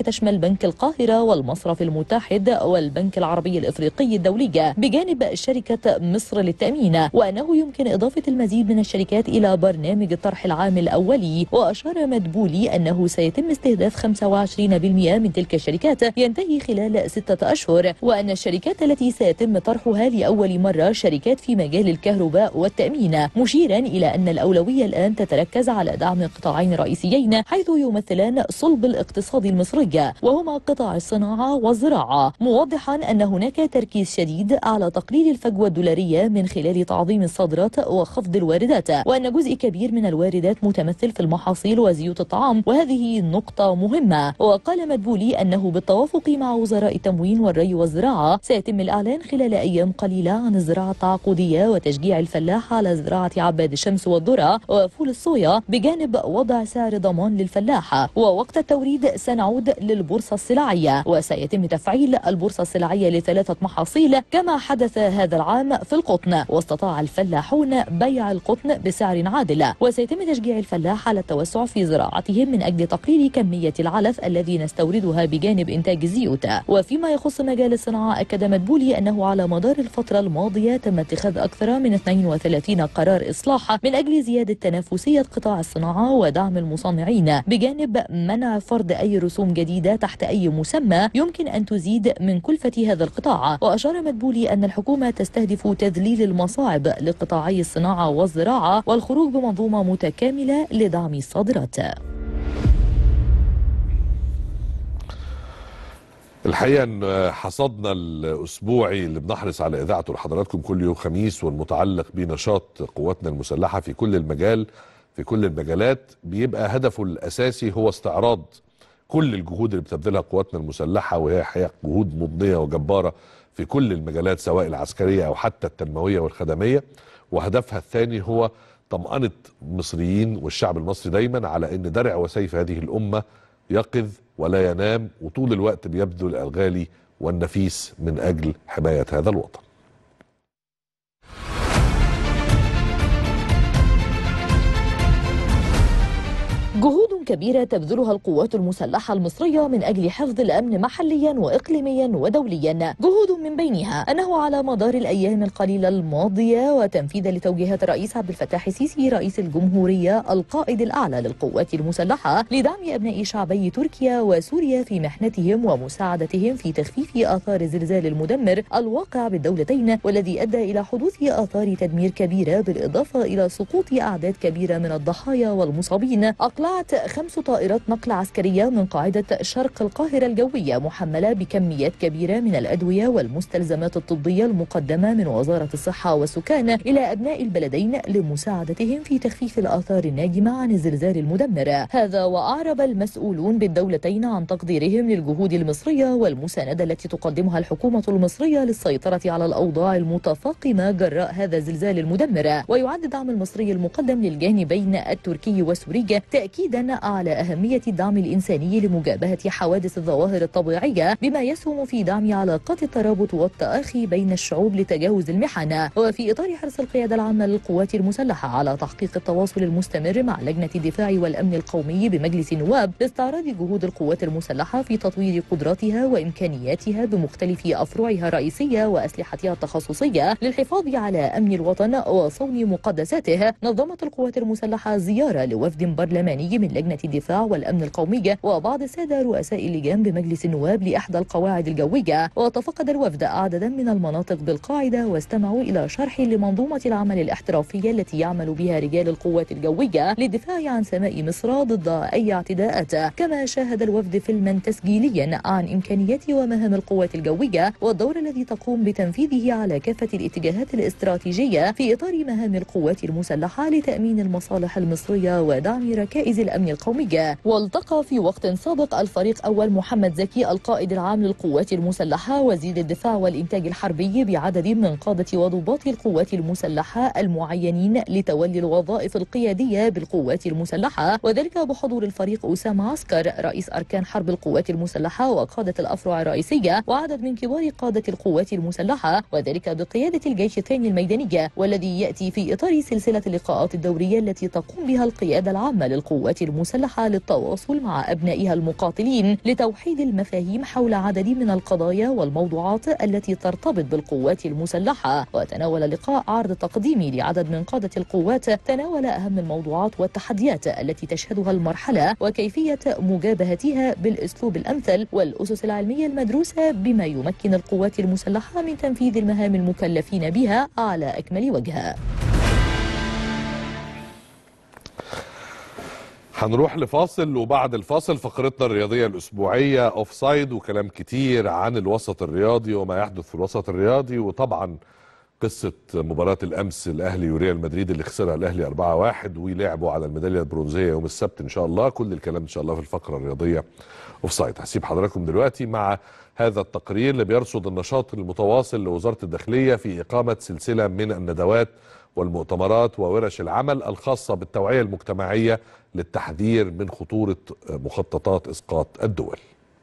تشمل بنك القاهرة والمصرف المتحد والبنك العربي الإفريقي الدولي بجانب شركة مصر للتأمين وأنه يمكن إضافة المزيد من الشركات إلى برنامج الطرح العام الأولي وأشار مدبولي أنه سيتم استهداف 25% من تلك الشركات ينتهي خلال ستة أشهر وأن الشركات التي سيتم طرحها لأول مرة شركات في مجال الكهرباء والتأمين مشيرا إلى أن الأولوية الآن تتركز على دعم قطاعين رئيسيين حيث يمثلان صلب الاقتصاد المصري وهما قطاع الصناعة والزراعة موضحا أن هناك تركيز شديد على تقليل الفجوة الدولارية من خلال تعظيم الصادرات وخفض الواردات وأن جزء كبير من الواردات متمثل في المحاصيل وزيوت الطعام وهذه نقطة مهمة وقال مدبولي أنه بالتوافق مع وزراء التموين والري والزراعة سيتم الإعلان خلال أيام قليلة عن الزراعة التعاقدية وتشجيع الفلاح على زراعة عباد الشمس والذرة وفول الصويا بجانب وضع سعر ضمان للفلاح ووقت التوريد سنعود للبورصة السلعية وسيتم تفعيل البورصة السلعية لثلاثة محاصيل كما حدث هذا العام في القطن واستطاع الفلاحون بيع القطن بسعر عادل وسيتم تشجيع الفلاح على التوسع في زراعتهم من أجل تقليل كمية العلف الذي نستوردها بجانب إنتاج الزيوت وفيما يخص مجال الصناعة أكد مدبولي أنه على مدار الفترة الماضية تم اتخاذ أكثر من 32 قرار إصلاح من أجل زيادة تنافسية قطاع الصناعة ودعم المصنعين بجانب منع فرض أي رسوم جديدة تحت أي مسمى يمكن أن تزيد من كلفة هذا القطاع وأشار مدبولي أن الحكومة تستهدف تذليل المصاعب لقطاعي الصناعة والزراعة والخروج بمنظومة متكاملة لدعم الصادرات الحقيقه ان حصدنا الاسبوعي اللي بنحرص على اذاعته لحضراتكم كل يوم خميس والمتعلق بنشاط قواتنا المسلحه في كل المجال في كل المجالات بيبقى هدفه الاساسي هو استعراض كل الجهود اللي بتبذلها قواتنا المسلحه وهي حقيقه جهود مضنيه وجباره في كل المجالات سواء العسكريه او حتى التنمويه والخدميه وهدفها الثاني هو طمأنة المصريين والشعب المصري دايما على ان درع وسيف هذه الامه يقظ ولا ينام وطول الوقت بيبذل الغالي والنفيس من اجل حمايه هذا الوطن. جهود كبيرة تبذلها القوات المسلحة المصرية من أجل حفظ الأمن محليا وإقليميا ودوليا جهود من بينها أنه على مدار الأيام القليلة الماضية وتنفيذا لتوجيهات الرئيس عبد الفتاح السيسي رئيس الجمهورية القائد الأعلى للقوات المسلحة لدعم أبناء شعبي تركيا وسوريا في محنتهم ومساعدتهم في تخفيف آثار الزلزال المدمر الواقع بالدولتين والذي أدى إلى حدوث آثار تدمير كبيرة بالإضافة إلى سقوط أعداد كبيرة من الضحايا والمصابين أقلعت خمس طائرات نقل عسكرية من قاعدة شرق القاهرة الجوية محملة بكميات كبيرة من الأدوية والمستلزمات الطبية المقدمة من وزارة الصحة والسكان إلى أبناء البلدين لمساعدتهم في تخفيف الآثار الناجمة عن الزلزال المدمر هذا وأعرب المسؤولون بالدولتين عن تقديرهم للجهود المصرية والمساندة التي تقدمها الحكومة المصرية للسيطرة على الأوضاع المتفاقمة جراء هذا الزلزال المدمر ويعد الدعم المصري المقدم للجانبين التركي والسوري تأكيدا على أهمية الدعم الإنساني لمجابهة حوادث الظواهر الطبيعية بما يسهم في دعم علاقات الترابط والتآخي بين الشعوب لتجاوز المحن وفي إطار حرص القيادة العامة للقوات المسلحة على تحقيق التواصل المستمر مع لجنة الدفاع والأمن القومي بمجلس النواب لاستعراض جهود القوات المسلحة في تطوير قدراتها وإمكانياتها بمختلف أفرعها الرئيسية وأسلحتها التخصصية للحفاظ على أمن الوطن وصون مقدساته نظمت القوات المسلحة زيارة لوفد برلماني من لجنة الدفاع والأمن القومي وبعض السادة رؤساء اللجان بمجلس النواب لإحدى القواعد الجوية وتفقد الوفد عددا من المناطق بالقاعدة واستمعوا إلى شرح لمنظومة العمل الاحترافية التي يعمل بها رجال القوات الجوية للدفاع عن سماء مصر ضد أي اعتداءات كما شاهد الوفد فيلما تسجيليا عن إمكانيات ومهام القوات الجوية والدور الذي تقوم بتنفيذه على كافة الاتجاهات الاستراتيجية في إطار مهام القوات المسلحة لتأمين المصالح المصرية ودعم ركائز الأمن القومي والتقى في وقت سابق الفريق أول محمد زكي القائد العام للقوات المسلحة وزير الدفاع والإنتاج الحربي بعدد من قادة وضباط القوات المسلحة المعينين لتولي الوظائف القيادية بالقوات المسلحة وذلك بحضور الفريق أسامة عسكر رئيس أركان حرب القوات المسلحة وقادة الأفرع الرئيسية وعدد من كبار قادة القوات المسلحة وذلك بقيادة الجيش الثاني الميداني والذي يأتي في إطار سلسلة اللقاءات الدورية التي تقوم بها القيادة العامة للقوات القوات المسلحة للتواصل مع أبنائها المقاتلين لتوحيد المفاهيم حول عدد من القضايا والموضوعات التي ترتبط بالقوات المسلحة وتناول اللقاء عرض تقديمي لعدد من قادة القوات تناول أهم الموضوعات والتحديات التي تشهدها المرحلة وكيفية مجابهتها بالأسلوب الأمثل والأسس العلمية المدروسة بما يمكن القوات المسلحة من تنفيذ المهام المكلفين بها على أكمل وجه هنروح لفاصل وبعد الفاصل فقرتنا الرياضية الأسبوعية أوف سايد وكلام كتير عن الوسط الرياضي وما يحدث في الوسط الرياضي وطبعا قصة مباراة الأمس الأهلي وريال مدريد اللي خسرها الأهلي 4-1 ولعبوا على الميدالية البرونزية يوم السبت إن شاء الله كل الكلام إن شاء الله في الفقرة الرياضية أوف سايد هسيب حضراتكم دلوقتي مع هذا التقرير اللي بيرصد النشاط المتواصل لوزارة الداخلية في إقامة سلسلة من الندوات والمؤتمرات وورش العمل الخاصة بالتوعية المجتمعية للتحذير من خطورة مخططات إسقاط الدول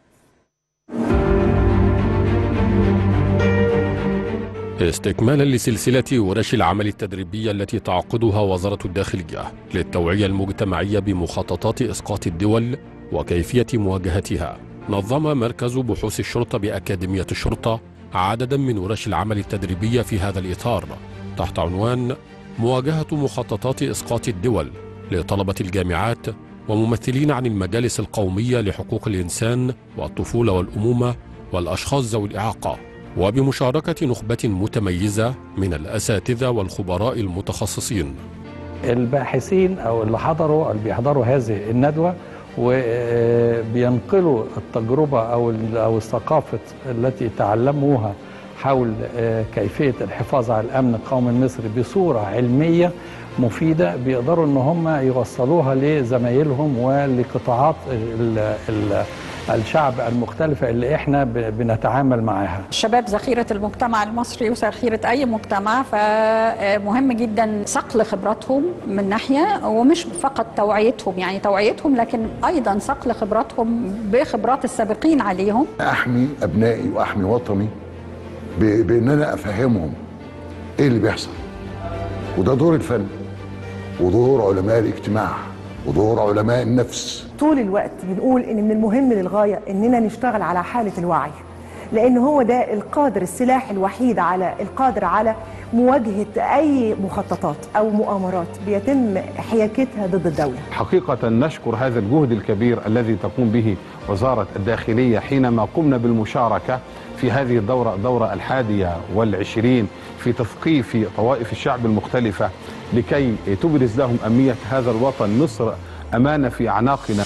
استكمالا لسلسلة ورش العمل التدريبية التي تعقدها وزارة الداخلية للتوعية المجتمعية بمخططات إسقاط الدول وكيفية مواجهتها نظم مركز بحوث الشرطة بأكاديمية الشرطة عددا من ورش العمل التدريبية في هذا الإطار تحت عنوان مواجهة مخططات إسقاط الدول لطلبة الجامعات وممثلين عن المجالس القومية لحقوق الإنسان والطفولة والأمومة والأشخاص ذوي الإعاقة وبمشاركة نخبة متميزة من الأساتذة والخبراء المتخصصين الباحثين او اللي حضروا او اللي بيحضروا هذه الندوه وبينقلوا التجربه او او الثقافه التي تعلموها حول كيفيه الحفاظ على الامن القومي المصري بصوره علميه مفيده بيقدروا ان هم يوصلوها لزمايلهم ولقطاعات ال ال الشعب المختلفة اللي احنا بنتعامل معاها الشباب ذخيرة المجتمع المصري وذخيرة أي مجتمع فمهم جدا صقل خبراتهم من ناحية ومش فقط توعيتهم يعني توعيتهم لكن أيضا صقل خبراتهم بخبرات السابقين عليهم أحمي أبنائي وأحمي وطني بأن أنا أفهمهم إيه اللي بيحصل وده دور الفن ودور علماء الاجتماع ودور علماء النفس طول الوقت بنقول ان من المهم للغايه اننا نشتغل على حاله الوعي لان هو ده القادر السلاح الوحيد على القادر على مواجهه اي مخططات او مؤامرات بيتم حياكتها ضد الدوله. حقيقه نشكر هذا الجهد الكبير الذي تقوم به وزاره الداخليه حينما قمنا بالمشاركه في هذه الدوره الدوره الحاديه والعشرين في تثقيف طوائف الشعب المختلفه لكي تبرز لهم امنيه هذا الوطن مصر امانه في اعناقنا.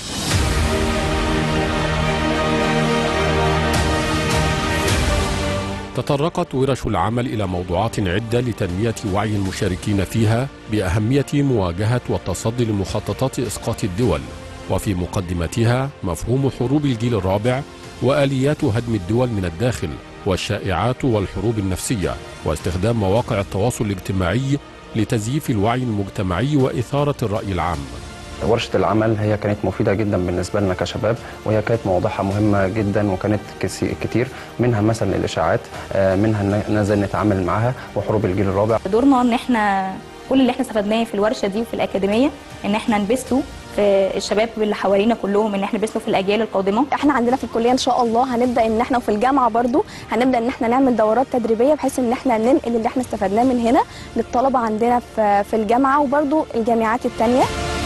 تطرقت ورش العمل إلى موضوعات عدة لتنمية وعي المشاركين فيها بأهمية مواجهة والتصدي لمخططات إسقاط الدول وفي مقدمتها مفهوم حروب الجيل الرابع وآليات هدم الدول من الداخل والشائعات والحروب النفسية واستخدام مواقع التواصل الاجتماعي لتزييف الوعي المجتمعي وإثارة الرأي العام ورشة العمل هي كانت مفيدة جدا بالنسبة لنا كشباب وهي كانت مواضيعها مهمة جدا وكانت كتير منها مثلا الإشاعات منها نزل نتعامل معها وحروب الجيل الرابع دورنا ان احنا كل اللي احنا استفدناه في الورشة دي وفي الأكاديمية ان احنا نبثه في الشباب اللي حوالينا كلهم ان احنا نبثه في الأجيال القادمة احنا عندنا في الكلية ان شاء الله هنبدأ ان احنا في الجامعة برضو هنبدأ ان احنا نعمل دورات تدريبية بحيث ان احنا ننقل اللي احنا استفدناه من هنا للطلبة عندنا في في الجامعة وبرضو الجامعات التانية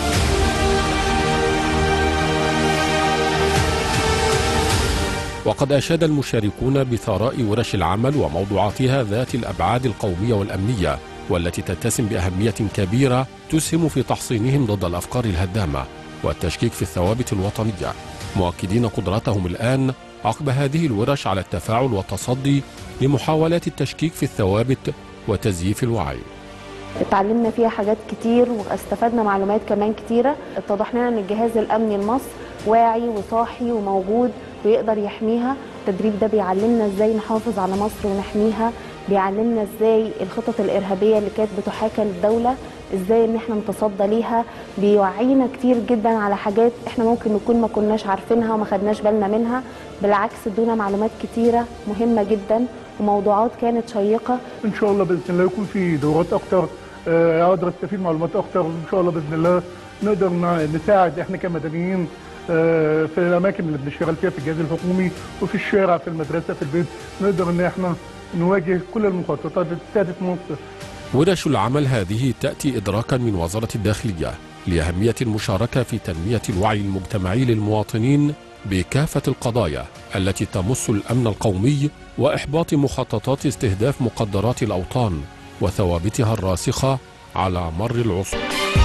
وقد أشاد المشاركون بثراء ورش العمل وموضوعاتها ذات الأبعاد القومية والأمنية والتي تتسم بأهمية كبيرة تسهم في تحصينهم ضد الأفكار الهدامة والتشكيك في الثوابت الوطنية مؤكدين قدرتهم الآن عقب هذه الورش على التفاعل والتصدي لمحاولات التشكيك في الثوابت وتزييف الوعي اتعلمنا فيها حاجات كتير واستفدنا معلومات كمان كتيرة اتضح لنا ان الجهاز الامني لمصر واعي وصاحي وموجود ويقدر يحميها التدريب ده بيعلمنا ازاي نحافظ على مصر ونحميها بيعلمنا ازاي الخطط الارهابيه اللي كانت بتحاكى للدوله ازاي ان احنا نتصدى ليها بيوعينا كتير جدا على حاجات احنا ممكن نكون ما كناش عارفينها وما خدناش بالنا منها بالعكس ادونا معلومات كتيره مهمه جدا وموضوعات كانت شيقه ان شاء الله باذن الله يكون في دورات اكتر اقدر استفيد معلومات اكتر ان شاء الله باذن الله نقدر ن- نساعد احنا كمدنيين آه، في الاماكن اللي بنشتغل فيها في الجهاز الحكومي وفي الشارع في المدرسه في البيت نقدر ان احنا نواجه كل المخططات اللي ابتدت مصر ورش العمل هذه تأتي إدراكا من وزارة الداخلية لأهمية المشاركة في تنمية الوعي المجتمعي للمواطنين بكافة القضايا التي تمس الأمن القومي وإحباط مخططات استهداف مقدرات الأوطان وثوابتها الراسخة على مر العصور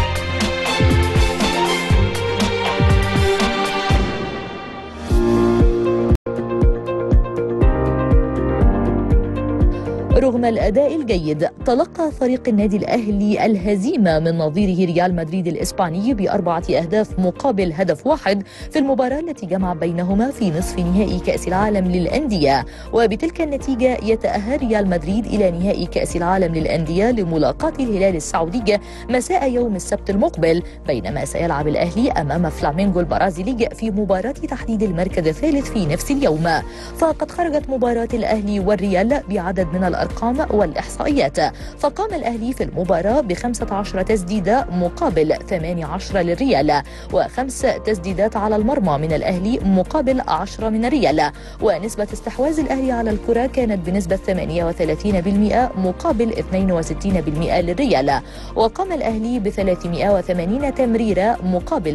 رغم الأداء الجيد تلقى فريق النادي الأهلي الهزيمة من نظيره ريال مدريد الإسباني بأربعة أهداف مقابل هدف واحد في المباراة التي جمع بينهما في نصف نهائي كأس العالم للأندية وبتلك النتيجة يتأهل ريال مدريد إلى نهائي كأس العالم للأندية لملاقاة الهلال السعودي مساء يوم السبت المقبل بينما سيلعب الأهلي أمام فلامينغو البرازيلي في مباراة تحديد المركز الثالث في نفس اليوم فقد خرجت مباراة الأهلي والريال بعدد من الأرقام والإحصائيات فقام الأهلي في المباراة ب 15 تسديدة مقابل 18 للريال وخمس تسديدات على المرمى من الأهلي مقابل 10 من الريال ونسبة استحواذ الأهلي على الكرة كانت بنسبة 38% مقابل 62% للريال وقام الأهلي ب 380 تمريرة مقابل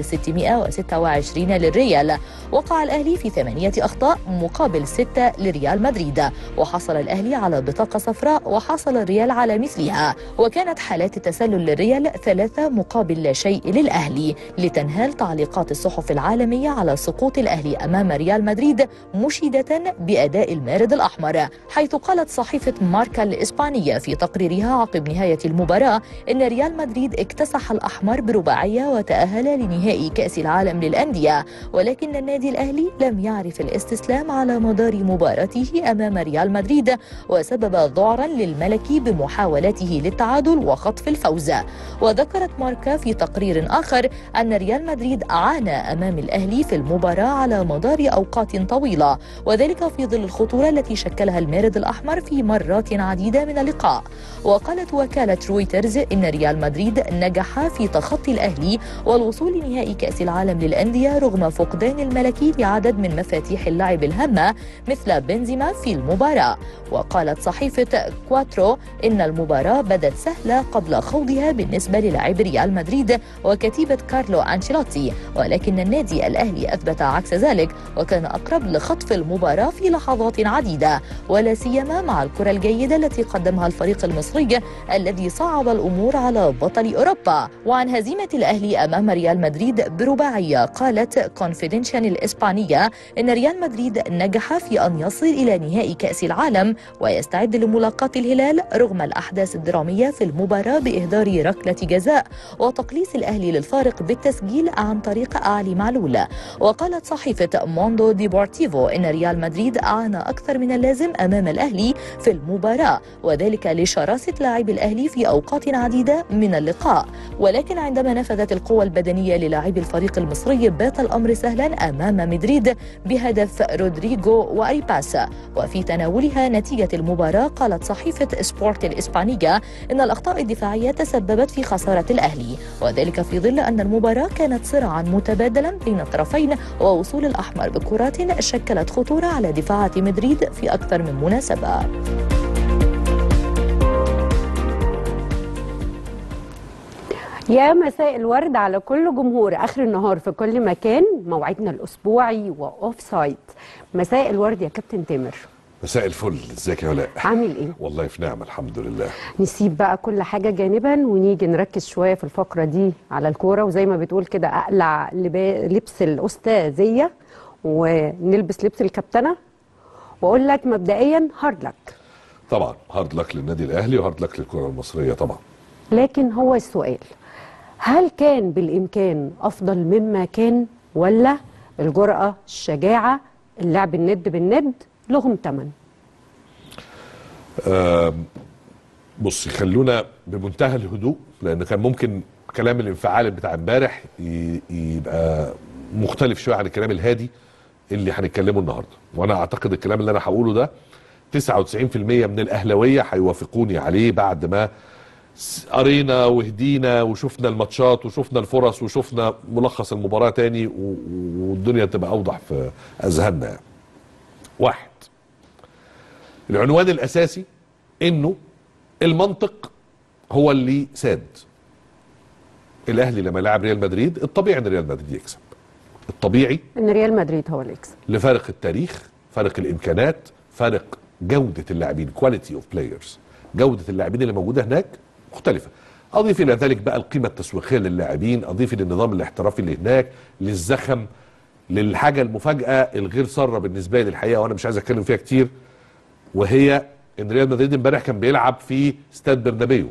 626 للريال وقع الأهلي في ثمانية أخطاء مقابل ستة لريال مدريد وحصل الأهلي على بطاقة صفراء وحصل الريال على مثلها وكانت حالات التسلل للريال ثلاثة مقابل لا شيء للأهلي لتنهال تعليقات الصحف العالمية على سقوط الأهلي أمام ريال مدريد مشيدة بأداء المارد الأحمر حيث قالت صحيفة ماركا الإسبانية في تقريرها عقب نهاية المباراة إن ريال مدريد اكتسح الأحمر برباعية وتأهل لنهائي كأس العالم للأندية ولكن النادي الأهلي لم يعرف الاستسلام على مدار مباراته أمام ريال مدريد وسبب ذعرا للملكي بمحاولته للتعادل وخطف الفوز وذكرت ماركا في تقرير آخر أن ريال مدريد عانى أمام الأهلي في المباراة على مدار أوقات طويلة وذلك في ظل الخطورة التي شكلها المارد الأحمر في مرات عديدة من اللقاء وقالت وكالة رويترز إن ريال مدريد نجح في تخطي الأهلي والوصول لنهائي كأس العالم للأندية رغم فقدان الملكي لعدد من مفاتيح اللعب الهامة مثل بنزيما في المباراة وقالت صحيفة كواترو إن المباراة بدت سهلة قبل خوضها بالنسبة للاعب ريال مدريد وكتيبة كارلو أنشيلوتي ولكن النادي الأهلي أثبت عكس ذلك وكان أقرب لخطف المباراة في لحظات عديدة ولا سيما مع الكرة الجيدة التي قدمها الفريق المصري الذي صعب الأمور على بطل أوروبا وعن هزيمة الأهلي أمام ريال مدريد برباعية قالت كونفيدنشن الإسبانية إن ريال مدريد نجح في أن يصل إلى نهائي كأس العالم ويستعد لملاقاة الهلال رغم الأحداث الدرامية في المباراة بإهدار ركلة جزاء وتقليص الأهلي للفارق بالتسجيل عن طريق أعلي معلول وقالت صحيفة موندو ديبورتيفو إن ريال مدريد عانى أكثر من اللازم أمام الأهلي في المباراة وذلك لشراسة لاعبي الأهلي في أوقات عديدة من اللقاء ولكن عندما نفذت القوة البدنية للاعبي الفريق المصري بات الأمر سهلا أمام مدريد بهدف رودريغو وأريباسا وفي تناولها نتيجة المباراة قالت صحيفة سبورت الإسبانية إن الأخطاء الدفاعية تسببت في خسارة الأهلي وذلك في ظل أن المباراة كانت صراعا متبادلا بين الطرفين ووصول الأحمر بكرات شكلت خطورة على دفاعات مدريد في أكثر من مناسبة يا مساء الورد على كل جمهور اخر النهار في كل مكان موعدنا الاسبوعي واوف سايد مساء الورد يا كابتن تامر مساء الفل ازيك يا ولاء عامل ايه والله في نعمه الحمد لله نسيب بقى كل حاجه جانبا ونيجي نركز شويه في الفقره دي على الكوره وزي ما بتقول كده اقلع لبا- لبس الاستاذيه ونلبس لبس الكابتنه واقول لك مبدئيا هارد لك طبعا هارد لك للنادي الاهلي وهارد لك للكره المصريه طبعا لكن هو السؤال هل كان بالإمكان أفضل مما كان ولا الجرأة الشجاعة اللعب الند بالند لهم تمن آم، بصي خلونا بمنتهى الهدوء لان كان ممكن كلام الانفعال بتاع امبارح ي- يبقى مختلف شويه عن الكلام الهادي اللي هنتكلمه النهارده وانا اعتقد الكلام اللي انا هقوله ده 99% من الاهلاويه هيوافقوني عليه بعد ما س- قرينا وهدينا وشفنا الماتشات وشفنا الفرص وشفنا ملخص المباراه تاني و- و- والدنيا تبقى اوضح في اذهاننا يعني. واحد العنوان الاساسي انه المنطق هو اللي ساد الاهلي لما لعب ريال مدريد الطبيعي ان ريال مدريد يكسب الطبيعي ان ريال مدريد هو اللي يكسب لفارق التاريخ فارق الامكانات فارق جوده اللاعبين كواليتي اوف بلايرز جوده اللاعبين اللي موجوده هناك مختلفه اضيف الى ذلك بقى القيمه التسويقيه للاعبين اضيف للنظام الاحترافي اللي هناك للزخم للحاجه المفاجاه الغير ساره بالنسبه لي الحقيقه وانا مش عايز اتكلم فيها كتير وهي ان ريال مدريد امبارح كان بيلعب في استاد برنابيو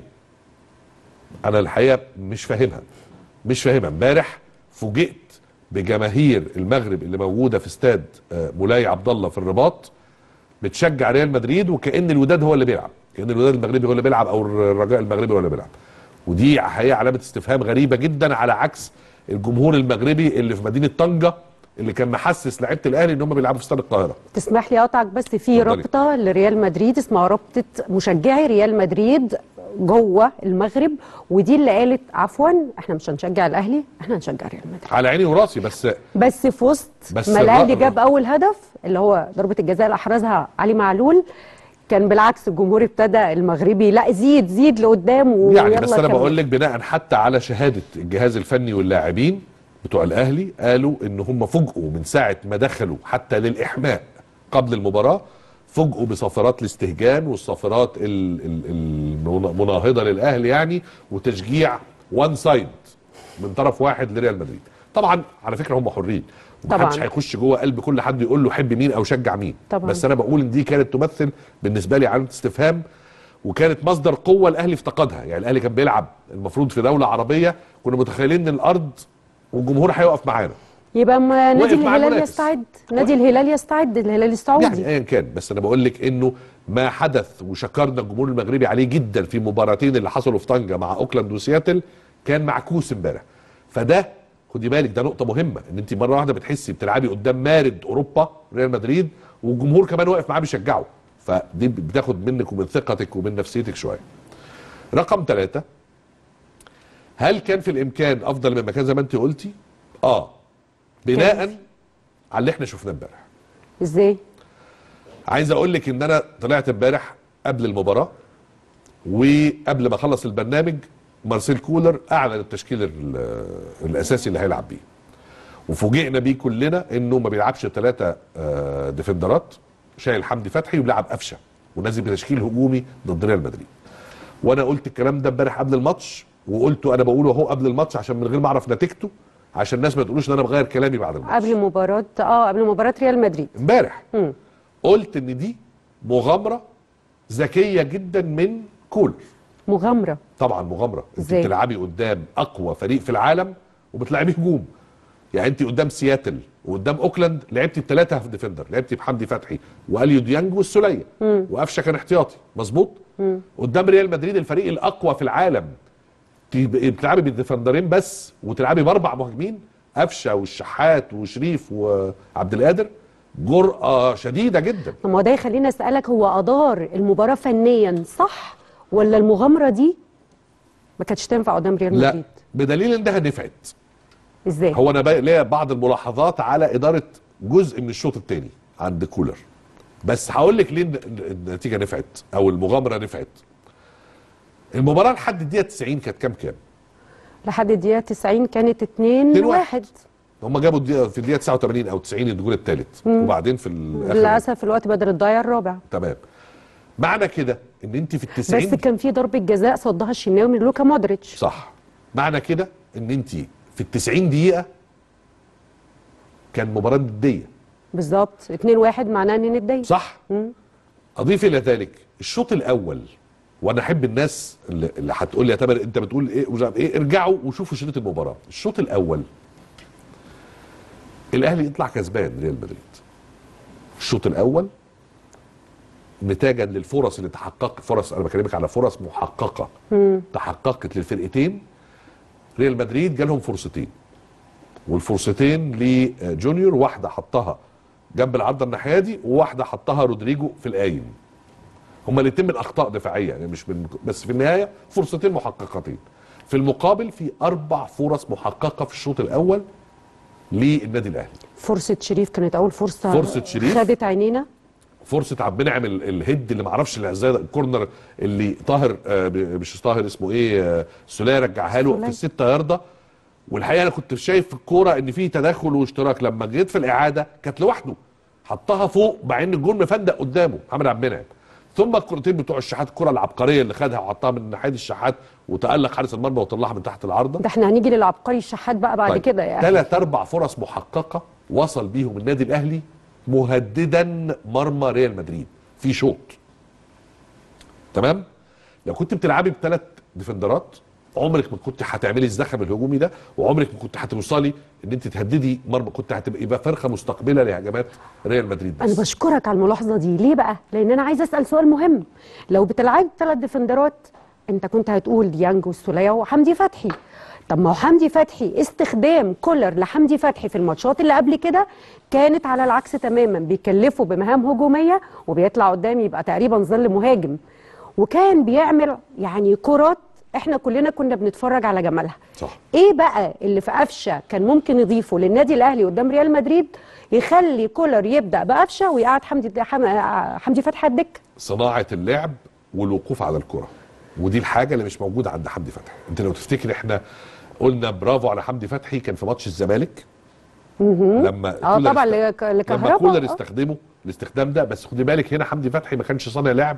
انا الحقيقه مش فاهمها مش فاهمها امبارح فوجئت بجماهير المغرب اللي موجوده في استاد آه، مولاي عبد الله في الرباط بتشجع ريال مدريد وكان الوداد هو اللي بيلعب كان الوداد المغربي هو اللي بيلعب او الرجاء المغربي هو اللي بيلعب ودي حقيقه علامه استفهام غريبه جدا على عكس الجمهور المغربي اللي في مدينه طنجه اللي كان محسس لعيبه الاهلي ان هم بيلعبوا في استاد القاهره تسمح لي اقطعك بس في اتفضلي. رابطه لريال مدريد اسمها رابطه مشجعي ريال مدريد جوه المغرب ودي اللي قالت عفوا احنا مش هنشجع الاهلي احنا هنشجع ريال مدريد على عيني وراسي بس بس في وسط بس ما الاهلي الرأ- جاب اول هدف اللي هو ضربه الجزاء اللي احرزها علي معلول كان بالعكس الجمهور ابتدى المغربي لا زيد زيد لقدام ويلا يعني بس انا كمل. بقول لك بناء حتى على شهاده الجهاز الفني واللاعبين بتوع الاهلي قالوا ان هم فوجئوا من ساعه ما دخلوا حتى للاحماء قبل المباراه فوجئوا بصافرات الاستهجان والصافرات ال- ال- المناهضه للاهلي يعني وتشجيع وان سايد من طرف واحد لريال مدريد طبعا على فكره هم حرين ومحدش طبعاً. هيخش جوه قلب كل حد يقول له حب مين او شجع مين طبعاً. بس انا بقول ان دي كانت تمثل بالنسبه لي علامه استفهام وكانت مصدر قوه الاهلي افتقدها يعني الاهلي كان بيلعب المفروض في دوله عربيه كنا متخيلين ان الارض والجمهور هيقف معانا يبقى ما وقف نادي مع الهلال المنافس. يستعد نادي الهلال يستعد الهلال السعودي يعني ايا كان بس انا بقول لك انه ما حدث وشكرنا الجمهور المغربي عليه جدا في مباراتين اللي حصلوا في طنجه مع اوكلاند وسياتل كان معكوس امبارح فده خدي بالك ده نقطه مهمه ان انت مره واحده بتحسي بتلعبي قدام مارد اوروبا ريال مدريد والجمهور كمان واقف معاه بيشجعه فدي بتاخد منك ومن ثقتك ومن نفسيتك شويه رقم ثلاثة هل كان في الامكان افضل مما كان زي ما انت قلتي اه بناء على اللي احنا شفناه امبارح ازاي عايز اقول لك ان انا طلعت امبارح قبل المباراه وقبل ما اخلص البرنامج مارسيل كولر اعلن التشكيل ال- الاساسي اللي هيلعب بيه وفوجئنا بيه كلنا انه ما بيلعبش ثلاثه ديفندرات شايل حمدي فتحي وبيلعب قفشه ونازل بتشكيل هجومي ضد ريال مدريد وانا قلت الكلام ده امبارح قبل الماتش وقلته انا بقوله اهو قبل الماتش عشان من غير ما اعرف نتيجته عشان الناس ما تقولوش ان انا بغير كلامي بعد الماتش قبل مباراه اه قبل مباراه ريال مدريد امبارح مم. قلت ان دي مغامره ذكيه جدا من كولر مغامره طبعا مغامره انت إزاي؟ بتلعبي قدام اقوى فريق في العالم وبتلعبي هجوم يعني انت قدام سياتل وقدام اوكلاند لعبتي بثلاثه ديفندر لعبتي بحمدي فتحي واليو ديانج والسوليه مم. وقفشه كان احتياطي مظبوط مم. قدام ريال مدريد الفريق الاقوى في العالم تبقي بتلعبي بالديفندرين بس وتلعبي باربع مهاجمين قفشه والشحات وشريف وعبد القادر جرأة شديدة جدا طب ما هو ده يخليني اسالك هو ادار المباراه فنيا صح ولا المغامره دي ما كانتش تنفع قدام ريال لا مدريد بدليل انها نفعت ازاي هو انا بقى ليا بعض الملاحظات على اداره جزء من الشوط الثاني عند كولر بس هقول لك ليه الن- النتيجه نفعت او المغامره نفعت المباراه لحد الدقيقه 90 كانت كام كام لحد الدقيقه 90 كانت 2 2 1 هم جابوا الدقيقة في الدقيقه 89 او 90 الجول الثالث مم. وبعدين في الاخر للاسف الوقت بدل الضايع الرابع تمام معنى كده ان انت في ال 90 بس كان في ضربه جزاء صدها الشناوي من لوكا مودريتش صح معنى كده ان انت في ال 90 دقيقه كان مباراه نديه بالظبط 2 1 معناه ان نتضايق صح مم. اضيف الى ذلك الشوط الاول وانا احب الناس اللي اللي هتقول لي يا تامر انت بتقول ايه ومش عارف ايه ارجعوا وشوفوا شريط المباراه الشوط الاول الاهلي يطلع كسبان ريال مدريد الشوط الاول نتاجا للفرص اللي تحققت فرص انا بكلمك على فرص محققه مم. تحققت للفرقتين ريال مدريد جالهم فرصتين والفرصتين لجونيور واحده حطها جنب العارضه الناحيه دي وواحده حطها رودريجو في القايم هما الاثنين من اخطاء دفاعيه يعني مش من بس في النهايه فرصتين محققتين في المقابل في اربع فرص محققه في الشوط الاول للنادي الاهلي فرصه شريف كانت اول فرصه فرصة شريف. خدت عينينا فرصه عبد المنعم ال- الهيد اللي معرفش اللي ازاي ده، الكورنر اللي طاهر آه ب- مش طاهر اسمه ايه آه سوليه رجعها له في سولية. الستة ياردة والحقيقه انا كنت شايف في الكوره ان في تداخل واشتراك لما جيت في الاعاده كانت لوحده حطها فوق مع ان الجون مفندق قدامه محمد عبد المنعم ثم الكرتين بتوع الشحات الكره العبقريه اللي خدها وحطها من ناحيه الشحات وتالق حارس المرمى وطلعها من تحت العارضه ده احنا هنيجي للعبقري الشحات بقى بعد طيب، كده يعني ثلاث اربع فرص محققه وصل بيهم النادي الاهلي مهددا مرمى ريال مدريد في شوط تمام لو كنت بتلعبي بثلاث ديفندرات عمرك ما كنت هتعملي الزخم الهجومي ده وعمرك ما كنت هتوصلي ان انت تهددي مرمى كنت هتبقى يبقى فرخه مستقبله لهجمات ريال مدريد بس انا بشكرك على الملاحظه دي ليه بقى لان انا عايزه اسال سؤال مهم لو بتلعب ثلاث ديفندرات انت كنت هتقول ديانج والسوليه وحمدي فتحي طب ما هو حمدي فتحي استخدام كولر لحمدي فتحي في الماتشات اللي قبل كده كانت على العكس تماما بيكلفه بمهام هجوميه وبيطلع قدام يبقى تقريبا ظل مهاجم وكان بيعمل يعني كرات احنا كلنا كنا بنتفرج على جمالها صح ايه بقى اللي في قفشه كان ممكن يضيفه للنادي الاهلي قدام ريال مدريد يخلي كولر يبدا بقفشه ويقعد حمدي حم- حمدي فتحي على الدكه صناعه اللعب والوقوف على الكره ودي الحاجه اللي مش موجوده عند حمدي فتحي انت لو تفتكر احنا قلنا برافو على حمدي فتحي كان في ماتش الزمالك مهم. لما اه كولر طبعا است- لك- لما لكهربا كولر آه. استخدمه الاستخدام ده بس خدي بالك هنا حمدي فتحي ما كانش صانع لعب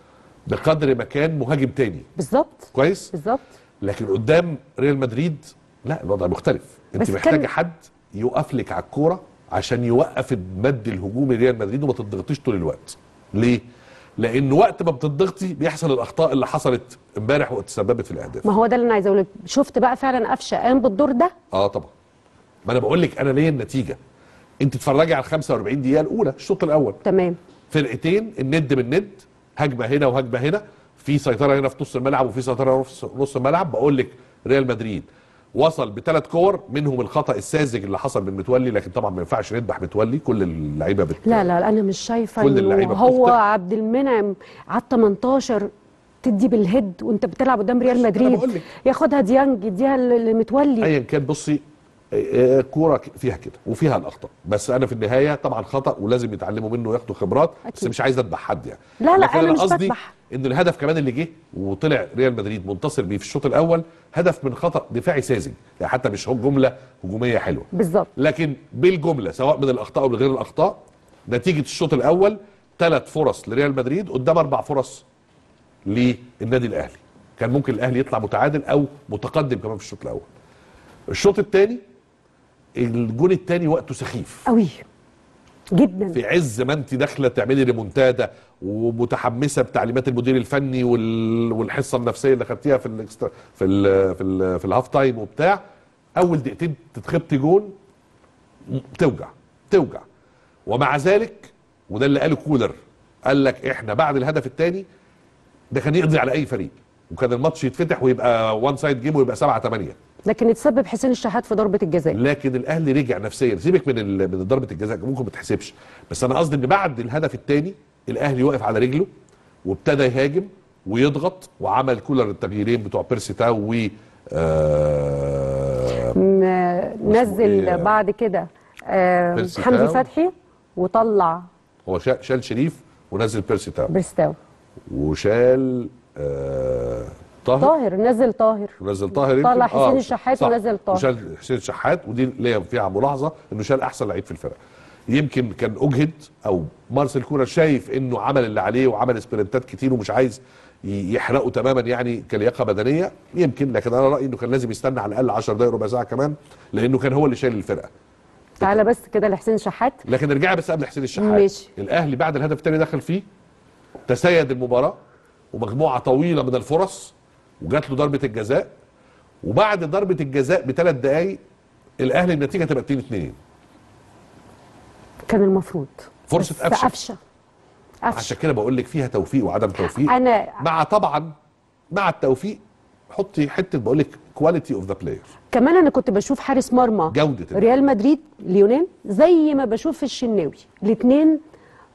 بقدر ما كان مهاجم تاني بالظبط كويس بالظبط لكن قدام ريال مدريد لا الوضع مختلف انت بس محتاجه كان- حد يقف لك على الكوره عشان يوقف المد الهجومي لريال مدريد وما تضغطيش طول الوقت ليه لان وقت ما بتضغطي بيحصل الاخطاء اللي حصلت امبارح وتسببت في الاهداف ما هو ده اللي انا عايزه اقول لك شفت بقى فعلا قفشه قام بالدور ده اه طبعا ما انا بقول لك انا ليا النتيجه انت اتفرجي على ال 45 دقيقه الاولى الشوط الاول تمام فرقتين الند بالند هجمه هنا وهجمه هنا في سيطره هنا في نص الملعب وفي سيطره في نص الملعب بقول لك ريال مدريد وصل بثلاث كور منهم الخطا الساذج اللي حصل من متولي لكن طبعا ما ينفعش نذبح متولي كل اللعيبه بت... لا لا لا، انا مش شايفه كل إنه اللعيبة هو بتخطئ. عبد المنعم على 18 تدي بالهيد وانت بتلعب قدام ريال مدريد ياخدها ديانج يديها ل- لمتولي ايا كان بصي آه، آه، كوره ك- فيها كده وفيها الاخطاء بس انا في النهايه طبعا خطا ولازم يتعلموا منه وياخدوا خبرات بس أكيد. مش عايز اذبح حد يعني لا، لا، لكن أنا مش قصدي بذبح. ان الهدف كمان اللي جه وطلع ريال مدريد منتصر بيه في الشوط الاول هدف من خطا دفاعي ساذج يعني حتى مش هو جمله هجوميه حلوه بالظبط لكن بالجمله سواء من الاخطاء او من غير الاخطاء نتيجه الشوط الاول ثلاث فرص لريال مدريد قدام اربع فرص للنادي الاهلي كان ممكن الاهلي يطلع متعادل او متقدم كمان في الشوط الاول الشوط الثاني الجون الثاني وقته سخيف قوي جدا في عز ما انت داخله تعملي ريمونتادا ومتحمسه بتعليمات المدير الفني وال... والحصه النفسيه اللي خدتيها في الاكسترا في ال... في ال... في الهاف تايم وبتاع اول دقيقتين تتخبطي جون م- توجع توجع ومع ذلك وده اللي قاله كولر قال لك احنا بعد الهدف الثاني ده كان يقضي على اي فريق وكان الماتش يتفتح ويبقى وان سايد جيم ويبقى 7 8 لكن اتسبب حسين الشحات في ضربه الجزاء لكن الاهلي رجع نفسيا سيبك من ال- من ضربه الجزاء ممكن ما تحسبش بس انا قصدي ان بعد الهدف الثاني الاهلي وقف على رجله وابتدى يهاجم ويضغط وعمل كولر التغييرين بتوع بيرسي تاو و آه م- نزل إيه؟ بعد كده آه، بيرسي حمدي تاو. فتحي وطلع هو شا- شال شريف ونزل بيرسي تاو بريستاو وشال آه طاهر طاهر نزل طاهر ونزل طاهر يمكن. طلع حسين الشحات صح. ونزل طاهر. وشال حسين الشحات ودي ليا فيها ملاحظه انه شال احسن لعيب في الفرقه يمكن كان اجهد او مارسيل كولر شايف انه عمل اللي عليه وعمل سبرنتات كتير ومش عايز ي- يحرقه تماما يعني كلياقه بدنيه يمكن لكن انا رايي انه كان لازم يستنى على الاقل 10 دقائق ربع ساعه كمان لانه كان هو اللي شايل الفرقه تعالى بس كده لحسين الشحات لكن ارجعي بس قبل حسين الشحات ماشي. الاهلي بعد الهدف الثاني دخل فيه تسيد المباراه ومجموعه طويله من الفرص وجات له ضربه الجزاء وبعد ضربه الجزاء بثلاث دقائق الاهلي النتيجه تبقى 2 2 كان المفروض فرصه بس قفشه قفشه قفشه عشان كده بقول لك فيها توفيق وعدم توفيق انا مع طبعا مع التوفيق حطي حته بقول لك كواليتي اوف ذا بلاير كمان انا كنت بشوف حارس مرمى جوده ريال مدريد ليونيل زي ما بشوف في الشناوي الاثنين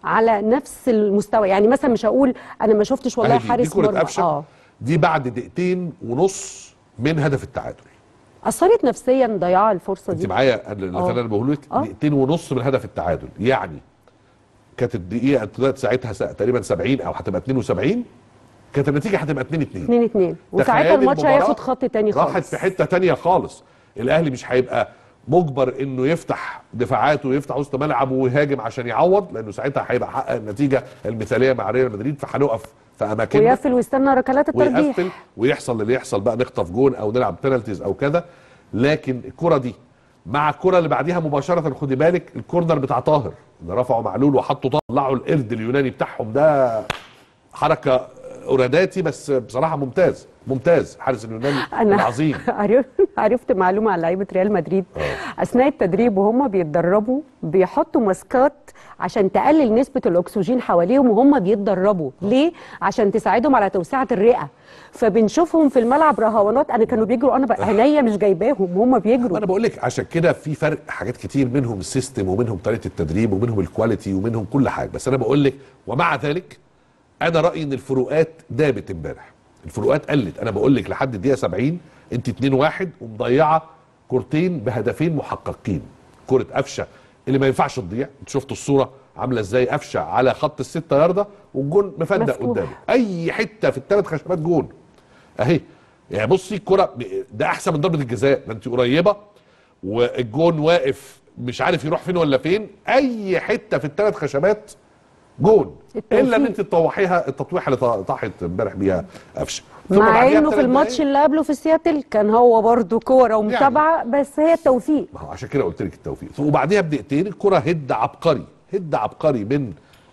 على نفس المستوى يعني مثلا مش هقول انا ما شفتش والله أهي دي- دي حارس كرة مرمى قفشه اه دي بعد دقيقتين ونص من هدف التعادل اثرت نفسيا ضياع الفرصه انت دي معايا اللي آه. انا بقول لك آه. دقيقتين ونص من هدف التعادل يعني كانت الدقيقه ابتدت ساعتها س- تقريبا 70 او هتبقى 72 كانت النتيجه هتبقى 2 2 2 2 وساعتها تخيلي الماتش المباراة هياخد خط تاني راحت خالص في حته تانية خالص الاهلي مش هيبقى مجبر انه يفتح دفاعاته ويفتح وسط ملعبه ويهاجم عشان يعوض لانه ساعتها هيبقى حقق النتيجه المثاليه مع ريال مدريد فهنقف في اماكننا ويقفل ويستنى ركلات الترجيح ويقفل ويحصل اللي يحصل بقى نخطف جون او نلعب بنالتيز او كذا لكن الكره دي مع الكره اللي بعديها مباشره خدي بالك الكورنر بتاع طاهر اللي رفعوا معلول وحطوا طاهر طلعوا القرد اليوناني بتاعهم ده حركه اوراداتي بس بصراحه ممتاز ممتاز حارس اليوناني انا العظيم عرف- عرفت معلومه عن لعيبه ريال مدريد اثناء التدريب وهم بيتدربوا بيحطوا ماسكات عشان تقلل نسبه الاكسجين حواليهم وهم بيتدربوا ليه عشان تساعدهم على توسعه الرئه فبنشوفهم في الملعب رهوانات انا كانوا بيجروا انا بقى عينيا مش جايباهم هم بيجروا انا بقول لك عشان كده في فرق حاجات كتير منهم السيستم ومنهم طريقه التدريب ومنهم الكواليتي ومنهم كل حاجه بس انا بقول لك ومع ذلك انا رايي ان الفروقات دابت امبارح الفروقات قلت انا بقول لك لحد الدقيقه 70 انت 2 1 ومضيعه كورتين بهدفين محققين كره قفشه اللي ما ينفعش تضيع انت شفتوا الصوره عامله ازاي قفشه على خط الستة ياردة والجون مفندق مفتوح. قدامه اي حته في الثلاث خشبات جون اهي يعني بصي الكره ب- ده احسن من ضربه الجزاء ده انت قريبه والجون واقف مش عارف يروح فين ولا فين اي حته في الثلاث خشبات جون التوفيق. الا ان انت تطوحيها التطويحه اللي ط- طاحت امبارح بيها قفشه ثم مع بعديها انه في بثلاث الماتش دقايق- اللي قبله في سياتل كان هو برضو كوره ومتابعه بس هي التوفيق ما هو عشان كده قلت لك التوفيق وبعديها بدقيقتين الكره هد عبقري هد عبقري من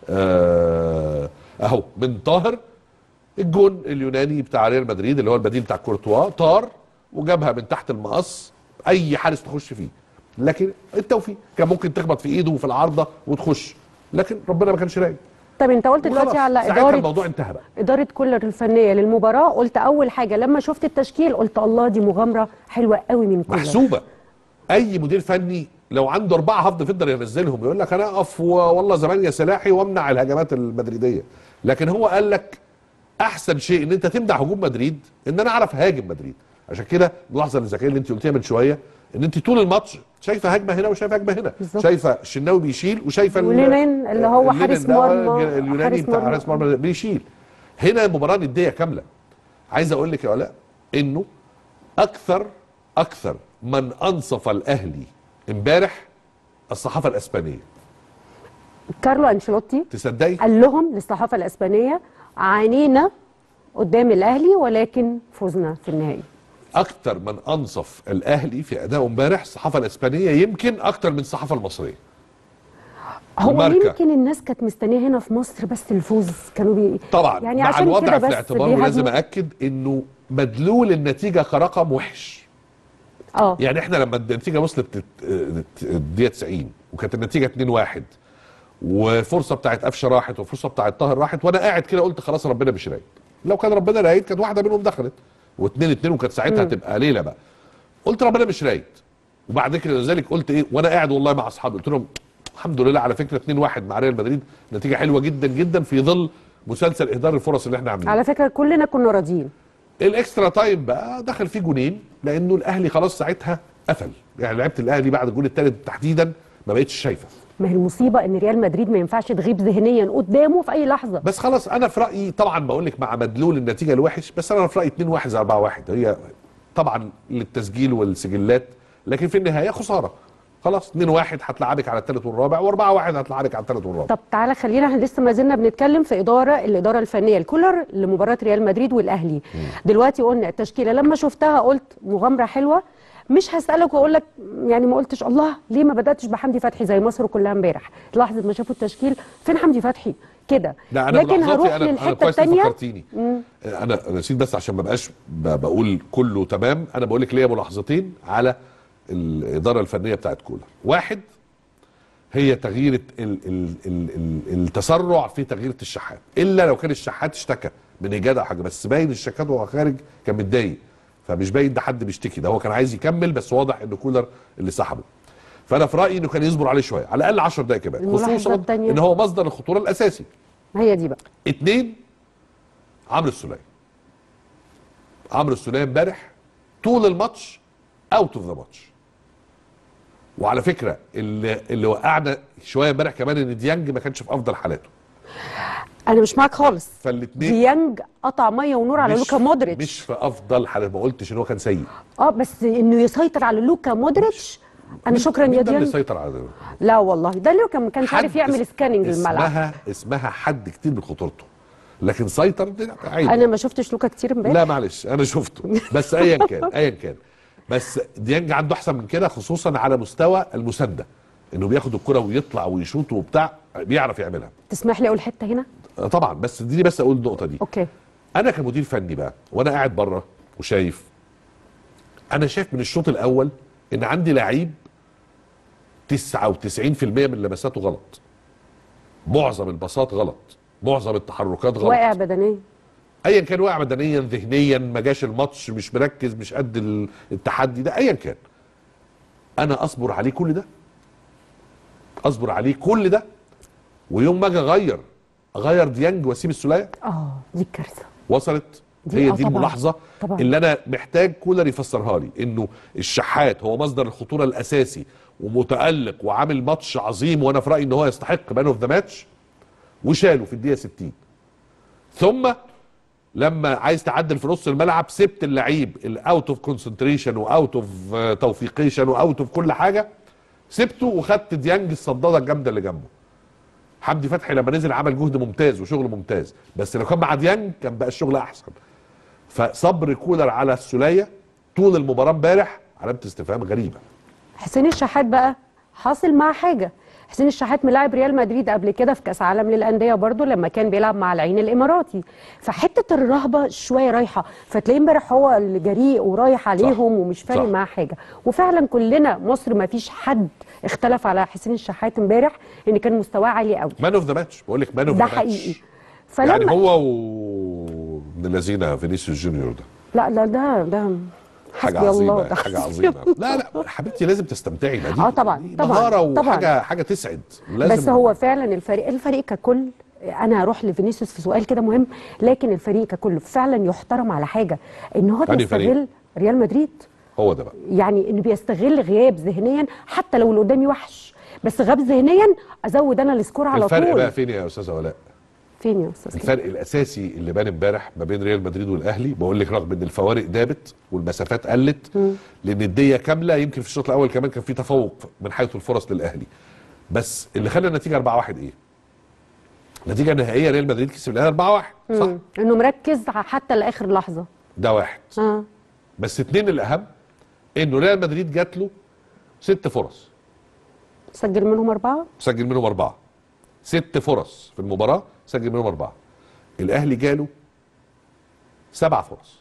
آه اهو من طاهر الجون اليوناني بتاع ريال مدريد اللي هو البديل بتاع كورتوا طار وجابها من تحت المقص اي حارس تخش فيه لكن التوفيق كان ممكن تخبط في ايده وفي العارضه وتخش لكن ربنا ما كانش رايد طب انت قلت دلوقتي وخلاص، على ساعتها اداره الموضوع انتهى بقى اداره كولر الفنيه للمباراه قلت اول حاجه لما شفت التشكيل قلت الله دي مغامره حلوه قوي من كولر محسوبه اي مدير فني لو عنده اربعه هفضل يقدر ينزلهم يقول لك انا اقف و- والله زمان يا سلاحي وامنع الهجمات المدريديه لكن هو قال لك احسن شيء ان انت تمنع هجوم مدريد ان انا اعرف هاجم مدريد عشان كده الملاحظه الذكيه اللي انت قلتيها من شويه ان انت طول الماتش شايفه هجمه هنا وشايفه هجمه هنا بالظبط. شايفه الشناوي بيشيل وشايفه ال- ولينين اللي هو اللينين حارس ده مرمى اليوناني حارس بتاع مرمى. حارس مرمى بيشيل هنا المباراه نديه كامله عايز اقول لك يا ولاء انه اكثر اكثر من انصف الاهلي امبارح الصحافه الاسبانيه كارلو انشيلوتي تصدقي قال لهم للصحافه الاسبانيه عانينا قدام الاهلي ولكن فزنا في النهائي اكثر من انصف الاهلي في اداء امبارح الصحافه الاسبانيه يمكن اكثر من الصحافه المصريه هو الماركة. يمكن الناس كانت مستنيه هنا في مصر بس الفوز كانوا بي طبعا يعني مع عشان الوضع كده في بس الاعتبار ولازم بيهاجموا. اكد انه مدلول النتيجه كرقم وحش اه يعني احنا لما النتيجه وصلت لت- الدقيقه 90 وكانت النتيجه 2-1 وفرصه بتاعت قفشه راحت وفرصه بتاعت طاهر راحت وانا قاعد كده قلت خلاص ربنا مش رايد لو كان ربنا رايد كانت واحده منهم دخلت واثنين اتنين وكانت ساعتها مم. هتبقى ليله بقى قلت ربنا مش رايد وبعد كده لذلك قلت ايه وانا قاعد والله مع اصحابي قلت لهم الحمد لله على فكره 2-1 مع ريال مدريد نتيجه حلوه جدا جدا في ظل مسلسل اهدار الفرص اللي احنا عاملينه على فكره كلنا كنا راضيين الاكسترا تايم بقى دخل فيه جونين لانه الاهلي خلاص ساعتها قفل يعني لعيبه الاهلي بعد الجول الثالث تحديدا ما بقتش شايفه ما هي المصيبه ان ريال مدريد ما ينفعش تغيب ذهنيا قدامه في اي لحظه بس خلاص انا في رايي طبعا بقول لك مع مدلول النتيجه الوحش بس انا في رايي 2 1 زي 4 1 هي طبعا للتسجيل والسجلات لكن في النهايه خساره خلاص 2 1 هتلعبك على الثالث والرابع و4 1 هتلعبك على الثالث والرابع طب تعالى خلينا احنا لسه ما زلنا بنتكلم في اداره الاداره الفنيه الكولر لمباراه ريال مدريد والاهلي دلوقتي قلنا التشكيله لما شفتها قلت مغامره حلوه مش هسالك واقول لك يعني ما قلتش الله ليه ما بداتش بحمدي فتحي زي مصر كلها امبارح لحظه ما شافوا التشكيل فين حمدي فتحي كده لا انا لكن ملاحظاتي هروح انا انا للحته كويس إنك الثانيه فكرتيني انا نسيت بس عشان ما بقاش ب- بقول كله تمام انا بقول لك ليا ملاحظتين على الاداره الفنيه بتاعت كولر واحد هي تغيير ال ال ال ال التسرع في تغيير الشحات الا لو كان الشحات اشتكى من ايجاد او حاجه بس باين الشحات وهو خارج كان متضايق فمش باين ده حد بيشتكي ده هو كان عايز يكمل بس واضح ان كولر اللي سحبه فانا في رايي انه كان يصبر عليه شويه على الاقل 10 دقائق كمان الملاحظة خصوصا التانية. ان هو مصدر الخطوره الاساسي هي دي بقى اتنين عمرو السوليه عمرو السوليه امبارح طول الماتش اوت اوف ذا ماتش وعلى فكره اللي اللي وقعنا شويه امبارح كمان ان ديانج ما كانش في افضل حالاته انا مش معاك خالص فالاثنين ديانج قطع ميه ونور على لوكا مودريتش مش في افضل حالات ما قلتش ان هو كان سيء اه بس انه يسيطر على لوكا مودريتش انا شكرا يا مين ده اللي ديانج سيطر على ده؟ لا والله ده اللي كان ما كانش عارف حد يعمل اس- سكاننج للملعب اسمها اسمها حد كتير من خطورته لكن سيطر دي عيب انا ما شفتش لوكا كتير امبارح لا معلش انا شفته بس ايا كان ايا كان بس ديانج عنده احسن من كده خصوصا على مستوى المسانده انه بياخد الكره ويطلع ويشوط وبتاع بيعرف يعملها تسمح لي اقول حته هنا آه طبعا بس اديني بس اقول النقطه دي اوكي انا كمدير فني بقى وانا قاعد بره وشايف انا شايف من الشوط الاول ان عندي لعيب 99% من لمساته غلط معظم الباصات غلط معظم التحركات غلط واقع بدنيا ايا كان واقع بدنيا ذهنيا ما جاش الماتش مش مركز مش قد ال- التحدي ده ايا كان انا اصبر عليه كل ده اصبر عليه كل ده ويوم ما اجي اغير اغير ديانج واسيب السوليه اه دي الكارثه وصلت دي- هي آه دي طبعاً. الملاحظه طبعاً. اللي انا محتاج كولر يفسرها لي انه الشحات هو مصدر الخطوره الاساسي ومتالق وعامل ماتش عظيم وانا في رايي ان هو يستحق مان اوف ذا ماتش وشاله في الدقيقه 60 ثم لما عايز تعدل في نص الملعب سبت اللعيب الاوت اوف كونسنتريشن واوت اوف توفيقيشن واوت اوف كل حاجه سبته وخدت ديانج الصداده الجامده اللي جنبه حمدي فتحي لما نزل عمل جهد ممتاز وشغل ممتاز بس لو كان مع ديانج كان بقى الشغل احسن فصبر كولر على السوليه طول المباراه امبارح علامه استفهام غريبه حسين الشحات بقى حاصل معاه حاجه حسين الشحات ملاعب ريال مدريد قبل كده في كاس عالم للانديه برضو لما كان بيلعب مع العين الاماراتي فحته الرهبه شويه رايحه فتلاقيه امبارح هو اللي جريء ورايح عليهم ومش فارق صح. معاه حاجه وفعلا كلنا مصر ما فيش حد اختلف على حسين الشحات امبارح ان كان مستواه عالي قوي مان اوف ذا ماتش بقول لك مان اوف ده ذا ماتش حقيقي يعني فلما هو و ابن الذين فينيسيوس جونيور ده لا لا ده ده حاجه حسبي الله، عظيمه ده حاجه حسبي عظيمه لا لا حبيبتي لازم تستمتعي ما دي اه طبعا دي طبعا مهاره طبعا وحاجه حاجه تسعد لازم بس هو فعلا الفريق الفريق ككل انا هروح لفينيسيوس في سؤال كده مهم لكن الفريق ككل فعلا يحترم على حاجه ان هو أنهي فريق؟ بيستغل ريال مدريد هو ده بقى يعني انه بيستغل غياب ذهنيا حتى لو اللي قدامي وحش بس غاب ذهنيا ازود انا السكور على الفرق طول بقى فين يا استاذه ولاء فين يا استاذ الفرق الاساسي اللي بان امبارح ما بين ريال مدريد والاهلي بقول لك رغم ان الفوارق دابت والمسافات قلت لان الديه كامله يمكن في الشوط الاول كمان كان في تفوق من حيث الفرص للاهلي بس اللي خلى النتيجه 4 1 ايه النتيجه النهائيه ريال مدريد كسب الاهلي 4 1 صح مم. انه مركز حتى لاخر لحظه ده واحد اه بس اتنين الاهم انه ريال مدريد جات له ست فرص سجل منهم اربعه سجل منهم اربعه ست فرص في المباراه سجل منهم اربعه الاهلي جاله سبع فرص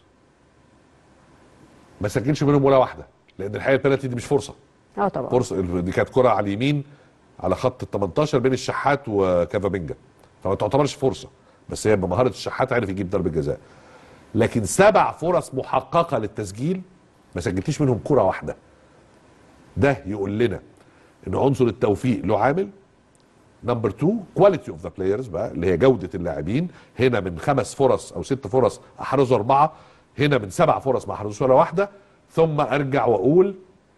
ما سجلش منهم ولا واحده لان الحقيقه البنالتي دي مش فرصه اه طبعا فرصه دي كانت كره على اليمين على خط ال 18 بين الشحات وكافامينجا فما تعتبرش فرصه بس هي بمهاره الشحات عرف يجيب ضربه جزاء لكن سبع فرص محققه للتسجيل ما سجلتيش منهم كره واحده ده يقول لنا ان عنصر التوفيق له عامل نمبر 2 كواليتي اوف ذا بلايرز بقى اللي هي جوده اللاعبين هنا من خمس فرص او ست فرص احرزوا اربعه هنا من سبع فرص ما احرزوش ولا واحده ثم ارجع واقول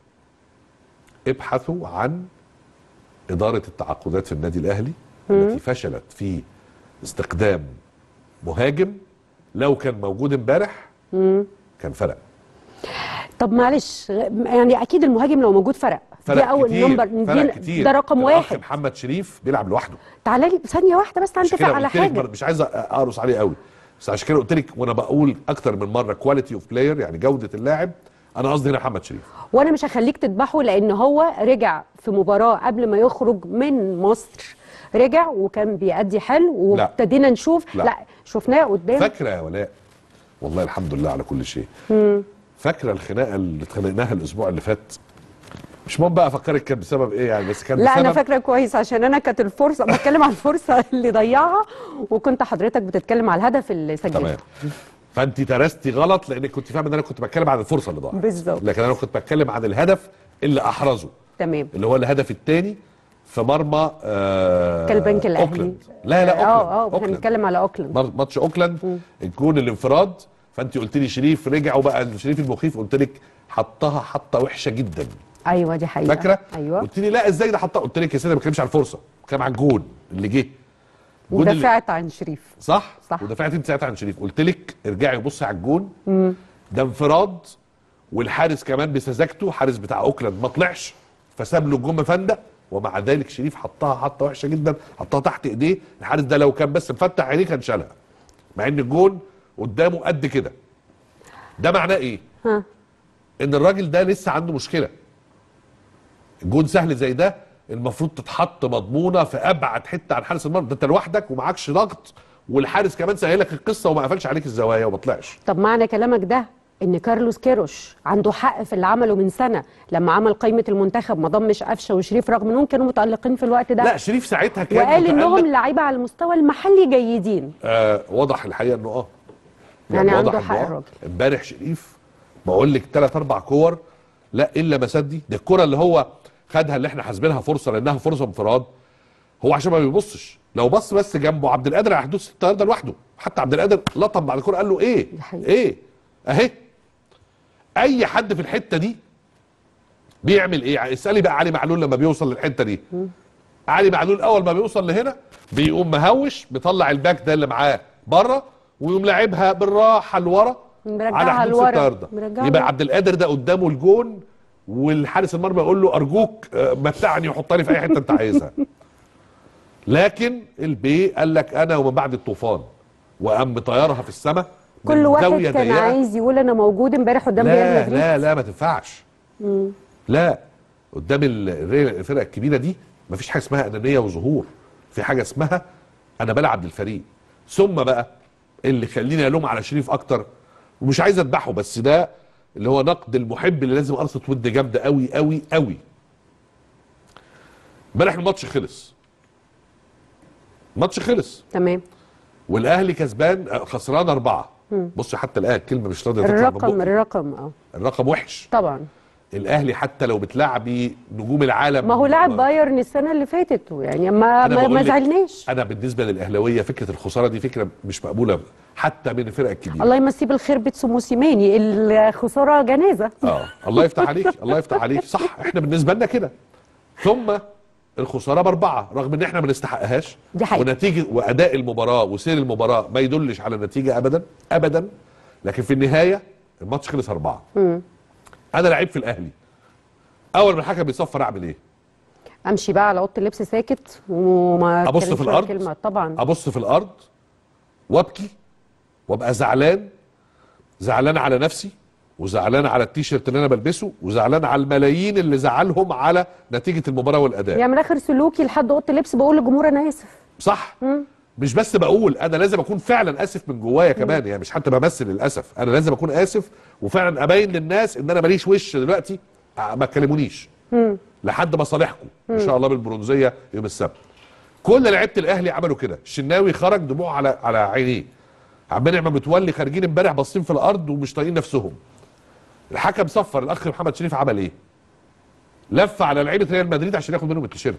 ابحثوا عن اداره التعاقدات في النادي الاهلي التي فشلت في استقدام مهاجم لو كان موجود امبارح مم. كان فرق طب معلش يعني اكيد المهاجم لو موجود فرق فرق دي اول كتير نمبر فرق دي كتير ده رقم الأخ واحد محمد شريف بيلعب لوحده تعالى لي ثانيه واحده بس عشان هنتفق كده على قلت لك حاجه بر- مش عايز اقرص عليه قوي بس عشان كده قلت لك وانا بقول اكتر من مره كواليتي اوف بلاير يعني جوده اللاعب انا قصدي هنا محمد شريف وانا مش هخليك تذبحه لان هو رجع في مباراه قبل ما يخرج من مصر رجع وكان بيأدي حلو وابتدينا نشوف لا. لا, شفناه قدام فاكره يا ولاء والله الحمد لله على كل شيء مم. فاكره الخناقه اللي اتخانقناها الاسبوع اللي فات مش مهم بقى افكرك كان بسبب ايه يعني بس كان لا بسبب انا فاكره كويس عشان انا كانت الفرصه بتكلم عن الفرصه اللي ضيعها وكنت حضرتك بتتكلم على الهدف اللي تمام سجله فانت درستي غلط لانك كنت فاهم ان انا كنت بتكلم عن الفرصه اللي ضاعت بالظبط لكن انا كنت بتكلم عن الهدف اللي احرزه تمام اللي هو الهدف الثاني في مرمى آه كالبنك الاهلي أوكلاند. لا لا اوكلاند اه اه احنا أوكلاند. بنتكلم على اوكلاند مر- ماتش اوكلاند الجون الانفراد فانت قلت لي شريف رجع وبقى شريف المخيف قلت لك حطها حطه وحشه جدا ايوه دي حقيقه فاكره ايوه قلت لي لا ازاي ده حطها قلت لك يا سيدي ما بتكلمش على الفرصه بتكلم على الجون اللي جه الجون اللي- ودافعت عن شريف صح صح. ودفعت انت ساعتها عن شريف قلت لك ارجعي بصي على الجون مم. ده انفراد والحارس كمان بسذاجته حارس بتاع اوكلاند ما طلعش فساب له الجون مفندق ومع ذلك شريف حطها حطه وحشه جدا حطها تحت ايديه الحارس ده لو كان بس مفتح عينيه كان شالها مع ان الجون قدامه قد كده ده معناه ايه ها ان الراجل ده لسه عنده مشكله الجون سهل زي ده المفروض تتحط مضمونه في ابعد حته عن حارس المرمى ده انت لوحدك ومعكش ضغط والحارس كمان سهلك القصه وما قفلش عليك الزوايا وما طلعش طب معنى كلامك ده ان كارلوس كيروش عنده حق في اللي عمله من سنه لما عمل قائمه المنتخب ما ضمش قفشه وشريف رغم انهم كانوا متالقين في الوقت ده لا شريف ساعتها كان وقال متألق. انهم لعيبه على المستوى المحلي جيدين آه واضح الحقيقه انه اه يعني عنده واضح حق إنه آه. الراجل. امبارح شريف بقول لك ثلاث اربع كور لا الا ما دي ده الكره اللي هو خدها اللي احنا حاسبينها فرصه لانها فرصه انفراد هو عشان ما بيبصش لو بص بس جنبه عبد القادر هيحدث الطيار ده لوحده حتى عبد القادر لطم بعد الكره قال له ايه ايه اهي اي حد في الحته دي بيعمل ايه اسالي بقى علي معلول لما بيوصل للحته دي علي معلول اول ما بيوصل لهنا بيقوم مهوش بيطلع الباك ده اللي معاه بره ويقوم لاعبها بالراحه لورا على مرجعها حدود لورا 6 ياردة مرجعها يبقى لورا. عبد القادر ده قدامه الجون والحارس المرمى يقول له ارجوك آه، متعني وحطني في اي حته انت عايزها لكن البي قال لك انا ومن بعد الطوفان وقام مطيرها في السماء كل من واحد زاوية كان ضيقة. عايز يقول انا موجود امبارح قدام ريال لا مدريد لا لا ما تنفعش مم. لا قدام ال- الري- الفرق الكبيره دي مفيش حاجه اسمها انانيه وظهور في حاجه اسمها انا بلعب للفريق ثم بقى اللي خليني الوم على شريف اكتر ومش عايز اذبحه بس ده اللي هو نقد المحب اللي لازم ارصد ود جامده قوي قوي قوي امبارح الماتش خلص الماتش خلص تمام والاهلي كسبان آه، خسران اربعه مم. بص حتى الان كلمه مش راضيه تطلع من الرقم بقي. الرقم اه الرقم وحش طبعا الاهلي حتى لو بتلعبي نجوم العالم ما هو لعب بايرن السنه اللي فاتت يعني ما أنا ما, بقول ما لك زعلناش انا بالنسبه للاهلاويه فكره الخساره دي فكره مش مقبوله حتى من الفرق الكبيره الله يمسيه بالخير بيتسو موسيماني الخساره جنازه اه الله يفتح عليك الله يفتح عليك صح احنا بالنسبه لنا كده ثم الخساره باربعه رغم ان احنا ما نستحقهاش دي حقيقة. ونتيجه واداء المباراه وسير المباراه ما يدلش على النتيجه ابدا ابدا لكن في النهايه الماتش خلص اربعه مم. انا لعيب في الاهلي اول ما الحكم بيصفر اعمل ايه؟ امشي بقى على اوضه اللبس ساكت وما أبص أتكلمش في ولا الأرض؟ كلمه طبعا ابص في الارض وابكي وابقى زعلان زعلان على نفسي وزعلان على التيشيرت اللي انا بلبسه وزعلان على الملايين اللي زعلهم على نتيجه المباراه والاداء يعني من اخر سلوكي لحد اوضه اللبس بقول للجمهور انا اسف صح مش بس بقول انا لازم اكون فعلا اسف من جوايا كمان يعني مش حتى بمثل للاسف انا لازم اكون اسف وفعلا ابين للناس ان انا ماليش وش دلوقتي آه، ما تكلمونيش مم. لحد ما صالحكم ان مم. شاء الله بالبرونزيه يوم السبت كل لعيبه الاهلي عملوا كده الشناوي خرج دموع على على عينيه عبد المنعم متولي خارجين امبارح باصين في الارض ومش طايقين نفسهم الحكم صفر الاخ محمد شريف عمل ايه لف على لعيبه ريال مدريد عشان ياخد منهم التيشيرت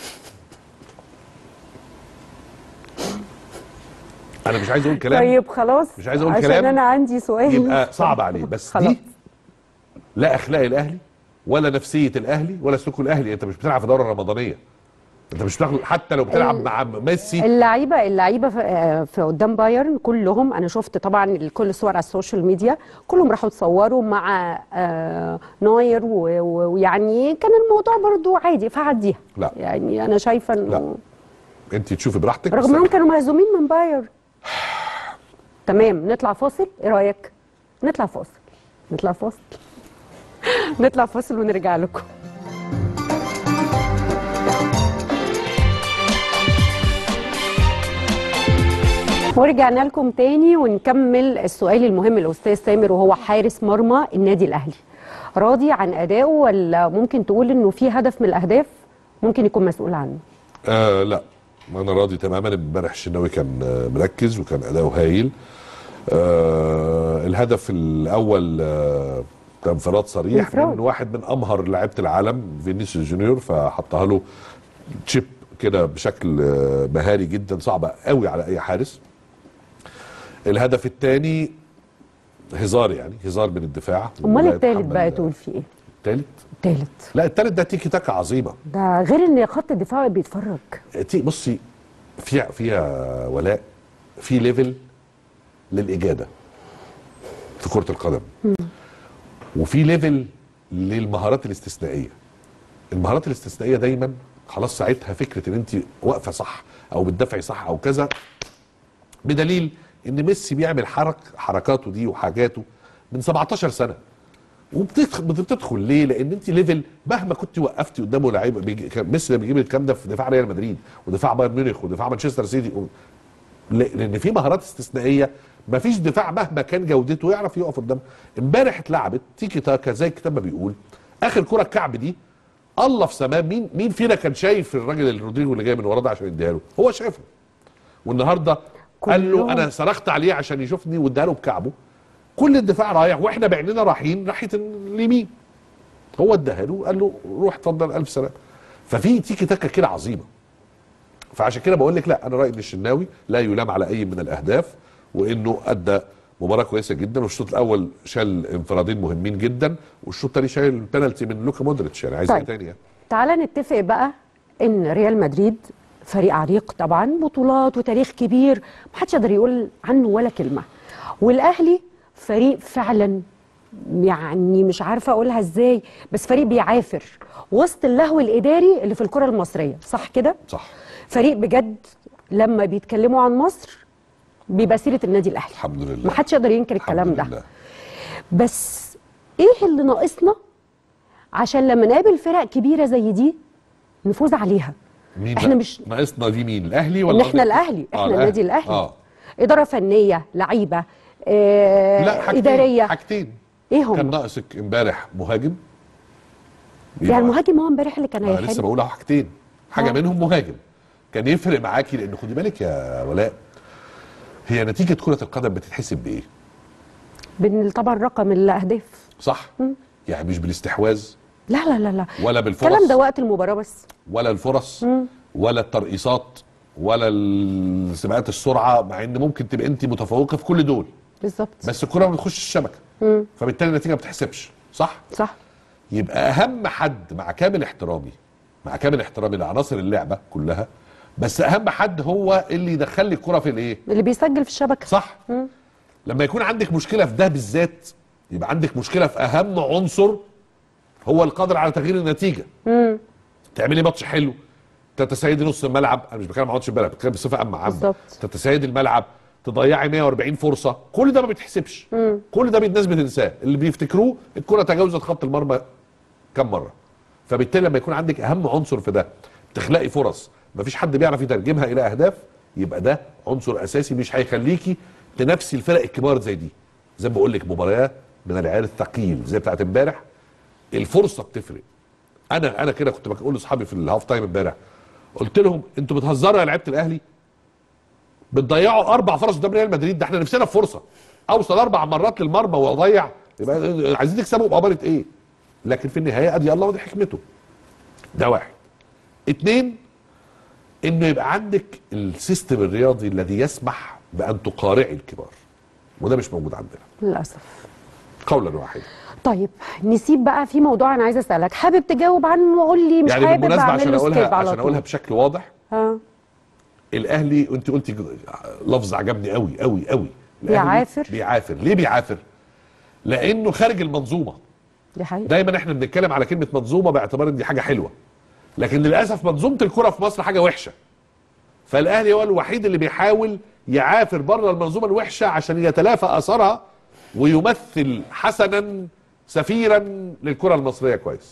انا مش عايز اقول كلام طيب خلاص مش عايز اقول عشان كلام انا عندي سؤال يبقى صعب عليه بس خلاص. دي لا اخلاق الاهلي ولا نفسيه الاهلي ولا سلوك الاهلي انت مش بتلعب في دوره رمضانيه انت مش بتاخد حتى لو بتلعب ال- مع ميسي اللعيبه اللعيبه في- آه، في قدام بايرن كلهم انا شفت طبعا كل الصور على السوشيال ميديا كلهم راحوا اتصوروا مع آه، نوير و- و- ويعني كان الموضوع برضو عادي فعديها لا. يعني انا شايفه انه لا. انت تشوفي براحتك رغم بس انهم كانوا مهزومين من بايرن تمام نطلع فاصل ايه رايك نطلع فاصل نطلع فاصل نطلع فاصل ونرجع لكم ورجعنا لكم تاني ونكمل السؤال المهم للاستاذ سامر وهو حارس مرمى النادي الاهلي راضي عن ادائه ولا ممكن تقول انه في هدف من الاهداف ممكن يكون مسؤول عنه آه لا انا راضي تماما امبارح الشناوي كان آه، مركز وكان اداؤه هايل آه الهدف الاول آه ده انفراد صريح انفراد. من واحد من امهر لعيبه العالم فينيسيوس جونيور فحطها له تشيب كده بشكل آه، مهاري جدا صعب قوي على اي حارس الهدف الثاني هزار يعني هزار من الدفاع امال ولا التالت يتحمل- بقى تقول فيه ايه التالت التالت لا التالت ده تيكي تاكا عظيمه ده غير ان خط الدفاع بيتفرج تي بصي في فيها ولاء في ليفل للاجاده في كره القدم وفي ليفل للمهارات الاستثنائيه المهارات الاستثنائيه دايما خلاص ساعتها فكره ان انت واقفه صح او بتدافعي صح او كذا بدليل ان ميسي بيعمل حرك حركاته دي وحاجاته من 17 سنه وبتدخل بتدخل ليه؟ لان انت ليفل مهما كنت وقفتي قدامه لعيبه بيجي- كان ميسي بيجيب الكلام ده في دفاع ريال مدريد ودفاع بايرن ميونخ ودفاع مانشستر سيتي و... ل- لان في مهارات استثنائيه ما فيش دفاع مهما كان جودته يعرف يقف قدام امبارح اتلعبت تيكي تاكا زي الكتاب ما بيقول اخر كره الكعب دي الله في سماه مين مين فينا كان شايف الراجل اللي رودريجو اللي جاي من ورا ده عشان يديها له هو شايفه والنهارده قال له كلهم. انا صرخت عليه عشان يشوفني واداها له بكعبه كل الدفاع رايح واحنا بعيننا رايحين ناحيه اليمين هو اداها له قال له روح اتفضل الف سلام ففي تيكي تاكا كده عظيمه فعشان كده بقول لك لا انا رايي ان الشناوي لا يلام على اي من الاهداف وانه ادى مباراه كويسه جدا والشوط الاول شال انفرادين مهمين جدا والشوط الثاني شايل بنالتي من لوكا مودريتش يعني عايز ايه طيب. تاني يعني تعالى نتفق بقى ان ريال مدريد فريق عريق طبعا بطولات وتاريخ كبير محدش يقدر يقول عنه ولا كلمه والاهلي فريق فعلا يعني مش عارفه اقولها ازاي بس فريق بيعافر وسط اللهو الاداري اللي في الكره المصريه صح كده صح فريق بجد لما بيتكلموا عن مصر بيبقى سيره النادي الاهلي الحمد لله محدش يقدر ينكر الكلام ده لله. بس ايه اللي ناقصنا عشان لما نقابل فرق كبيره زي دي نفوز عليها مين احنا بقى؟ مش ناقصنا دي مين الاهلي ولا ان احنا قصدك- الاهلي آه، احنا النادي الاهلي اه اداره فنيه لعيبه آه لا حاجتين اداريه حاجتين ايه هم كان ناقصك امبارح مهاجم يعني المهاجم هو امبارح اللي كان انا لسه هيحل بقول اهو حاجتين حاجه آه. منهم مهاجم كان يفرق معاكي لان خدي بالك يا ولاء هي نتيجه كره القدم بتتحسب بايه بين طبعا رقم الاهداف صح يعني مش بالاستحواذ لا لا لا لا ولا بالفرص الكلام ده وقت المباراه بس ولا الفرص ولا الترقيصات ولا ال- سباقات السرعه مع ان ممكن تبقى انت متفوقه في كل دول بالظبط بس الكره ما بتخش الشبكه مم. فبالتالي النتيجه ما بتحسبش صح صح يبقى اهم حد مع كامل احترامي مع كامل احترامي لعناصر اللعبه كلها بس اهم حد هو اللي يدخل لي الكره في الايه اللي بيسجل في الشبكه صح مم. لما يكون عندك مشكله في ده بالذات يبقى عندك مشكله في اهم عنصر هو القادر على تغيير النتيجه مم. تعملي ماتش حلو تتسيدي نص الملعب انا مش بتكلم عن ماتش امبارح بتكلم بصفه عامه عامه بالظبط. تتسيدي الملعب تضيعي 140 فرصه كل ده ما بيتحسبش مم. كل ده الناس بتنساه اللي بيفتكروه الكره تجاوزت خط المرمى كم مره فبالتالي لما يكون عندك اهم عنصر في ده تخلقي فرص مفيش حد بيعرف يترجمها الى اهداف يبقى ده عنصر اساسي مش هيخليكي تنافسي الفرق الكبار زي دي زي ما بقول لك مباريات من العيار الثقيل زي بتاعت امبارح الفرصه بتفرق انا انا كده كنت بقول لاصحابي في الهاف تايم امبارح قلت لهم انتوا بتهزروا يا لعيبه الاهلي بتضيعوا اربع فرص قدام ريال مدريد ده احنا نفسنا في فرصه اوصل اربع مرات للمرمى واضيع يبقى عايزين تكسبوا بأمارة ايه لكن في النهايه ادي الله ودي حكمته ده واحد اتنين انه يبقى عندك السيستم الرياضي الذي يسمح بان تقارعي الكبار وده مش موجود عندنا للاسف قولا واحدا طيب نسيب بقى في موضوع انا عايزه اسالك حابب تجاوب عنه وقول لي مش يعني حابب بالمناسبه عشان اعمل له اقولها سكيب على عشان طول اقولها بشكل واضح ها الاهلي انت قلتي لفظ عجبني قوي قوي قوي الأهلي بيعافر؟ بيعافر ليه بيعافر لانه خارج المنظومه دي حقيقه دايما احنا بنتكلم على كلمه منظومه باعتبار ان دي حاجه حلوه لكن للاسف منظومه الكره في مصر حاجه وحشه فالاهلي هو الوحيد اللي بيحاول يعافر بره المنظومه الوحشه عشان يتلافى اثرها ويمثل حسنا سفيرا للكره المصريه كويس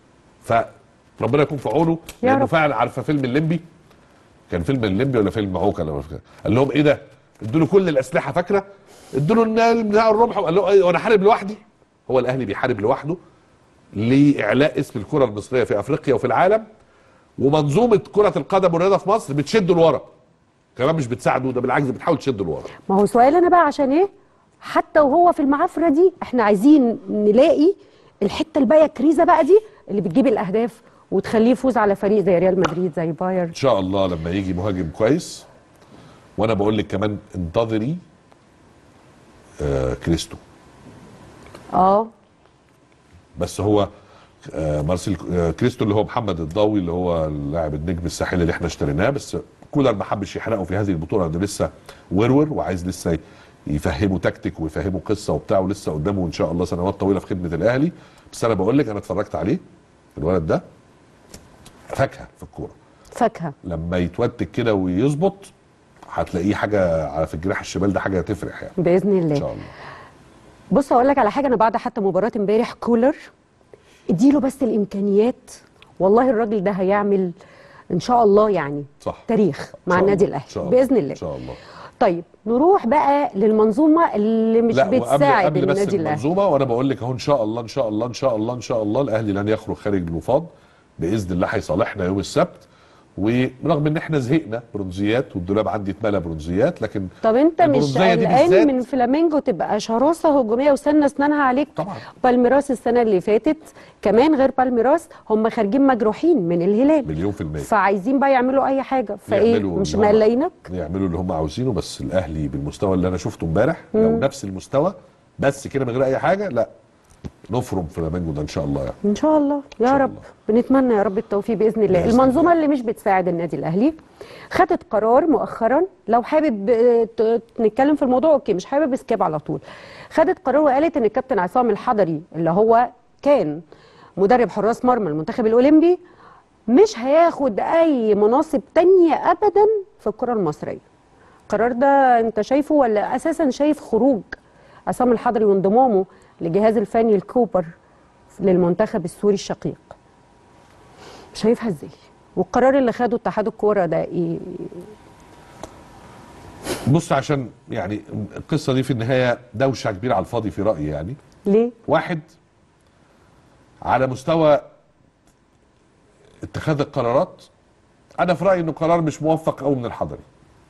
فربنا يكون في عونه يا لانه رب. فعلا عارفه فيلم الليمبي كان فيلم الليمبي ولا فيلم عوكل ولا مش فاكر. قال لهم ايه ده ادوا له كل الاسلحه فاكره ادوا له النال بتاع الرمح وقال له ايه وانا حارب لوحدي هو الاهلي بيحارب لوحده لاعلاء اسم الكره المصريه في افريقيا وفي العالم ومنظومه كره القدم والرياضه في مصر بتشده لورا كمان مش بتساعده ده بالعكس بتحاول تشده لورا ما هو سؤال انا بقى عشان ايه حتى وهو في المعافره دي احنا عايزين نلاقي الحته الباقيه كريزه بقى دي اللي بتجيب الاهداف وتخليه يفوز على فريق زي ريال مدريد زي بايرن ان شاء الله لما يجي مهاجم كويس وانا بقول لك كمان انتظري آه كريستو اه بس هو آه مارسيل آه كريستو اللي هو محمد الضاوي اللي هو اللاعب النجم الساحلي اللي احنا اشتريناه بس كولر ما حبش يحرقه في هذه البطوله ده لسه ورور وعايز لسه يفهمه تكتيك ويفهمه قصه وبتاع ولسه قدامه ان شاء الله سنوات طويله في خدمه الاهلي بس انا بقول لك انا اتفرجت عليه الولد ده فاكهه في الكوره فاكهه لما يتوتك كده ويظبط هتلاقيه حاجه على في الجناح الشمال ده حاجه تفرح يعني باذن الله ان شاء الله بص اقول لك على حاجه انا بعد حتى مباراه امبارح كولر اديله بس الامكانيات والله الراجل ده هيعمل ان شاء الله يعني صح تاريخ مع شاء النادي الله. الاهلي إن شاء الله. باذن الله ان شاء الله طيب نروح بقى للمنظومه اللي مش لا وقبل بتساعد قبل بس النادي الاهلي المنظومه وانا بقول لك اهو ان شاء الله ان شاء الله ان شاء الله ان شاء الله ان شاء الله الاهلي لن يخرج خارج المفاض باذن الله هيصالحنا يوم السبت ورغم ان احنا زهقنا برونزيات والدولاب عندي اتملى برونزيات لكن طب انت مش البرونزية دي قلقان بالذات- من فلامينجو تبقى شراسه هجوميه وسنه اسنانها عليك طبعا بالميراس السنه اللي فاتت كمان غير بالميراس هم خارجين مجروحين من الهلال مليون في المية فعايزين بقى يعملوا اي حاجه فايه يعملوا مش اللي هم- مقلقينك يعملوا اللي هم عاوزينه بس الاهلي بالمستوى اللي انا شفته امبارح لو مم. نفس المستوى بس كده من غير اي حاجه لا نفرم فلامينجو ده ان شاء الله يعني ان شاء الله يا رب بنتمنى يا رب التوفيق باذن الله بإذن المنظومه اللي مش بتساعد النادي الاهلي خدت قرار مؤخرا لو حابب آه، ت- نتكلم في الموضوع اوكي مش حابب اسكيب على طول خدت قرار وقالت ان الكابتن عصام الحضري اللي هو كان مدرب حراس مرمى المنتخب الاولمبي مش هياخد اي مناصب تانية ابدا في الكره المصريه القرار ده انت شايفه ولا اساسا شايف خروج عصام الحضري وانضمامه لجهاز الفني الكوبر للمنتخب السوري الشقيق شايفها ازاي والقرار اللي خده اتحاد الكوره ده ايه بص عشان يعني القصه دي في النهايه دوشه كبيره على الفاضي في رايي يعني ليه واحد على مستوى اتخاذ القرارات انا في رايي انه قرار مش موفق قوي من الحضري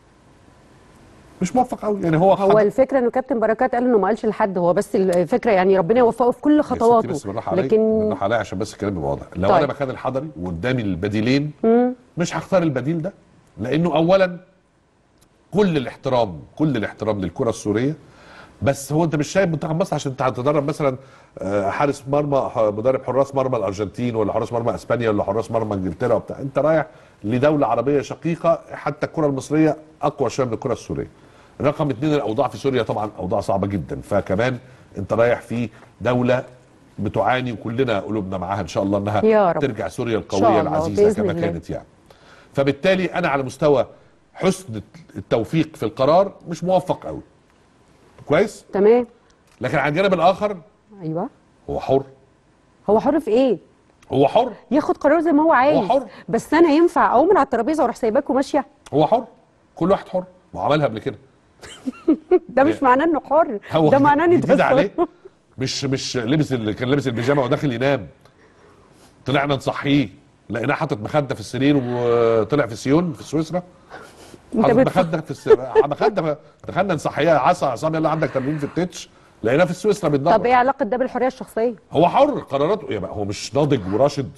مش موفق قوي يعني هو هو الفكره انه كابتن بركات قال انه ما قالش لحد هو بس الفكره يعني ربنا يوفقه في كل يا ستي خطواته بس بالراحه عليا لكن بالراحه عليا عشان بس الكلام يبقى واضح لو طيب. انا مكان الحضري وقدامي البديلين مم. مش هختار البديل ده لانه اولا كل الاحترام كل الاحترام للكره السوريه بس هو انت مش شايف منتخب مصر عشان انت هتدرب مثلا آه، حارس مرمى ح- مدرب حراس مرمى الارجنتين ولا حراس مرمى اسبانيا ولا حراس مرمى انجلترا وبتاع انت رايح لدوله عربيه شقيقه حتى الكره المصريه اقوى شويه من الكره السوريه رقم اثنين الاوضاع في سوريا طبعا اوضاع صعبه جدا فكمان انت رايح في دوله بتعاني وكلنا قلوبنا معاها ان شاء الله انها يا رب. ترجع سوريا إن شاء القويه الله، العزيزه بإذن كما الله. كانت يعني فبالتالي انا على مستوى حسن التوفيق في القرار مش موفق قوي كويس تمام لكن على الجانب الاخر ايوه هو حر هو حر في ايه هو حر ياخد قرار زي ما هو عايز حر. بس انا ينفع اقوم من على الترابيزه واروح سايباك وماشيه هو حر كل واحد حر وعملها قبل كده ده مش معناه انه حر هو ده معناه ان جديد ده عليه مش مش لبس اللي كان لابس البيجامه وداخل ينام طلعنا نصحيه لقيناه حاطط مخده في السرير وطلع في سيون في سويسرا انت حاطط بتف- مخده في السرير مخده دخلنا نصحيه عصا عصام يلا عندك تمرين في التتش لقيناه في سويسرا بيتدرب طب ايه علاقه ده بالحريه الشخصيه هو حر قراراته يبقى هو مش ناضج وراشد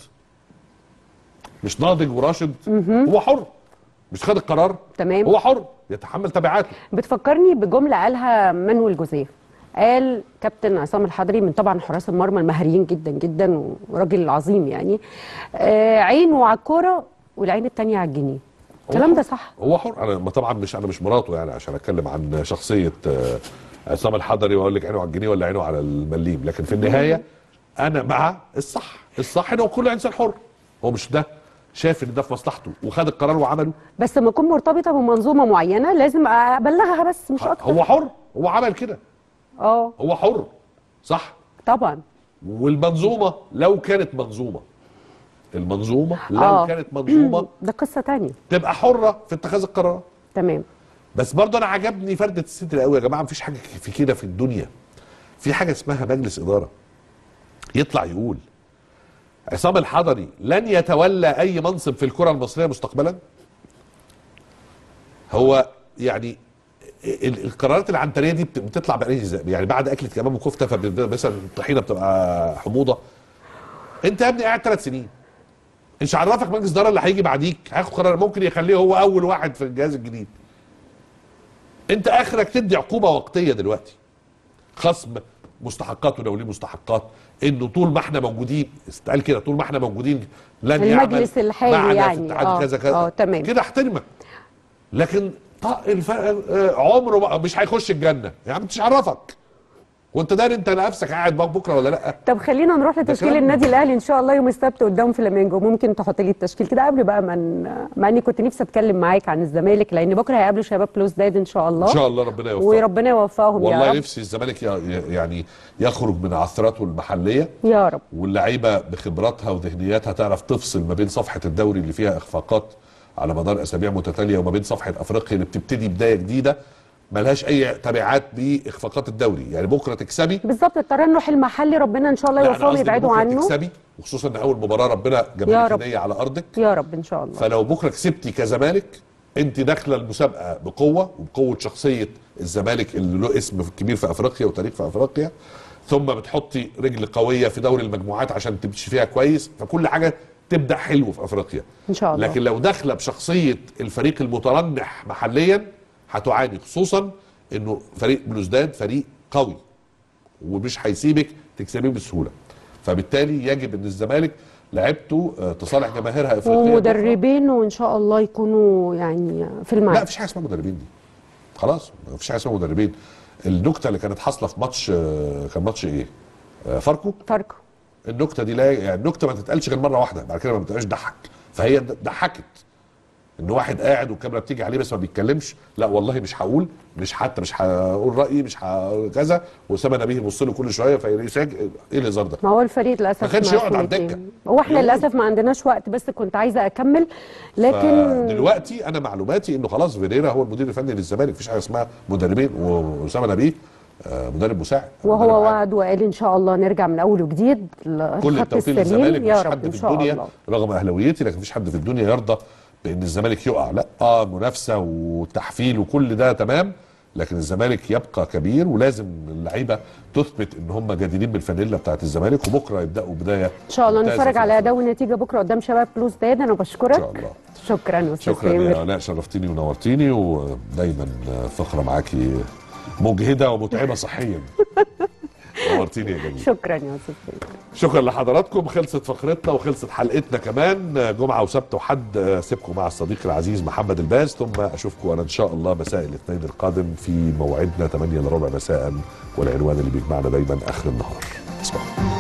مش ناضج وراشد هو حر مش خد القرار تمام هو حر يتحمل تبعاته بتفكرني بجمله قالها مانويل جوزيه قال كابتن عصام الحضري من طبعا حراس المرمى المهريين جدا جدا وراجل عظيم يعني آه عينه على الكوره والعين التانية على الجنيه الكلام ده صح هو حر انا ما طبعا مش انا مش مراته يعني عشان اتكلم عن شخصيه آه، عصام الحضري واقول لك عينه على الجنيه ولا عينه على المليم لكن في النهايه انا مع الصح الصح ان هو كل انسان حر هو مش ده شايف ان ده في مصلحته وخد القرار وعمله بس لما اكون مرتبطه بمنظومه معينه لازم ابلغها بس مش اكتر هو حر هو عمل كده اه هو حر صح طبعا والمنظومه لو كانت منظومه المنظومه لو آه. كانت منظومه ده قصه تانية تبقى حره في اتخاذ القرارات تمام بس برضه انا عجبني فرده الصدر قوي يا جماعه مفيش حاجه في كده في الدنيا في حاجه اسمها مجلس اداره يطلع يقول عصام الحضري لن يتولى اي منصب في الكره المصريه مستقبلا هو يعني ال- القرارات العنتريه دي بت- بتطلع بأي ز- يعني بعد اكله كباب وكفته فمثلا الطحينه بتبقى حموضه انت يا ابني قاعد ثلاث سنين مش عرفك مجلس الاداره اللي هيجي بعديك هياخد قرار ممكن يخليه هو اول واحد في الجهاز الجديد انت اخرك تدي عقوبه وقتيه دلوقتي خصم مستحقات ولو ليه مستحقات انه طول ما احنا موجودين استقال كده طول ما احنا موجودين لن المجلس يعمل الحالي معنا يعني. في اتحاد آه، كذا كذا آه، تمام. كده احترمك لكن طق الف... آه، عمره بقى مش هيخش الجنه يا عم مش عرفك وانت داري انت نفسك قاعد بقى بكره ولا لا طب خلينا نروح لتشكيل كلام- النادي الاهلي ان شاء الله يوم السبت قدام فلامينجو ممكن تحط لي التشكيل كده قبل بقى من مع اني كنت نفسي اتكلم معاك عن الزمالك لان بكره هيقابلوا شباب بلوزداد ان شاء الله ان شاء الله ربنا يوفقك وربنا يوفقهم يا والله رب نفسي الزمالك ي- ي- يعني يخرج من عثراته المحليه يا رب واللعيبه بخبراتها وذهنياتها تعرف تفصل ما بين صفحه الدوري اللي فيها اخفاقات على مدار اسابيع متتاليه وما بين صفحه افريقيا اللي بتبتدي بدايه جديده ملهاش اي تبعات باخفاقات الدوري يعني بكره تكسبي بالظبط الترنح المحلي ربنا ان شاء الله لا، أنا يوفقهم قصدي يبعدوا بكرة عنه تكسبي وخصوصا ان اول مباراه ربنا جاب يا لك رب. هديه على ارضك يا رب ان شاء الله فلو بكره كسبتي كزمالك انت داخله المسابقه بقوه وبقوه شخصيه الزمالك اللي له اسم كبير في افريقيا وتاريخ في افريقيا ثم بتحطي رجل قويه في دوري المجموعات عشان تمشي فيها كويس فكل حاجه تبدا حلو في افريقيا ان شاء الله لكن لو داخله بشخصيه الفريق المترنح محليا هتعاني خصوصا انه فريق بلوزداد فريق قوي ومش هيسيبك تكسبيه بسهوله فبالتالي يجب ان الزمالك لعبته آه، تصالح جماهيرها افريقيا ومدربين وان شاء الله يكونوا يعني في لا الميعاد مفيش حاجه اسمها مدربين دي خلاص مفيش حاجه اسمها مدربين النكته اللي كانت حاصله في ماتش آه، كان ماتش ايه؟ آه، فاركو فاركو النكته دي لا يعني النكته ما تتقالش غير مره واحده بعد كده ما بتبقاش ضحك فهي د- ضحكت ان واحد قاعد والكاميرا بتيجي عليه بس ما بيتكلمش لا والله مش هقول مش حتى مش هقول رايي مش ه- كذا واسامه نبيه يبص له كل شويه فيساج ايه الهزار ده؟ ما هو الفريق للاسف ما كانش يقعد على مقفول الدكة. اتنين. هو احنا يقعد. للاسف ما عندناش وقت بس كنت عايزه اكمل لكن دلوقتي انا معلوماتي انه خلاص فيريرا هو المدير الفني للزمالك مفيش حاجه اسمها مدربين واسامه نبيه آه، مدرب مساعد مدرب وهو عام. وعد وقال ان شاء الله نرجع من اول وجديد كل الخط التوفيق السليم للزمالك يا مفيش رب حد ان في شاء الدنيا الله رغم اهلاويتي لكن مفيش حد في الدنيا يرضى بان الزمالك يقع لا اه منافسه وتحفيل وكل ده تمام لكن الزمالك يبقى كبير ولازم اللعيبه تثبت ان هم جادين بالفانيلا بتاعت الزمالك وبكره يبداوا بدايه ان شاء الله ممتازة نتفرج في على اداء ونتيجه بكره قدام شباب بلوز داد انا بشكرك ان شاء الله شكرا استاذ شكرا يا سامر الاء شرفتيني ونورتيني ودايما فقره معاكي مجهده ومتعبه صحيا نورتيني يا جميل شكرا يا استاذ سامر شكرا لحضراتكم خلصت فقرتنا وخلصت حلقتنا كمان جمعه وسبت وحد اسيبكم مع الصديق العزيز محمد الباز ثم اشوفكم انا ان شاء الله مساء الاثنين القادم في موعدنا 8 الا ربع مساء والعنوان اللي بيجمعنا دايما اخر النهار تصبحوا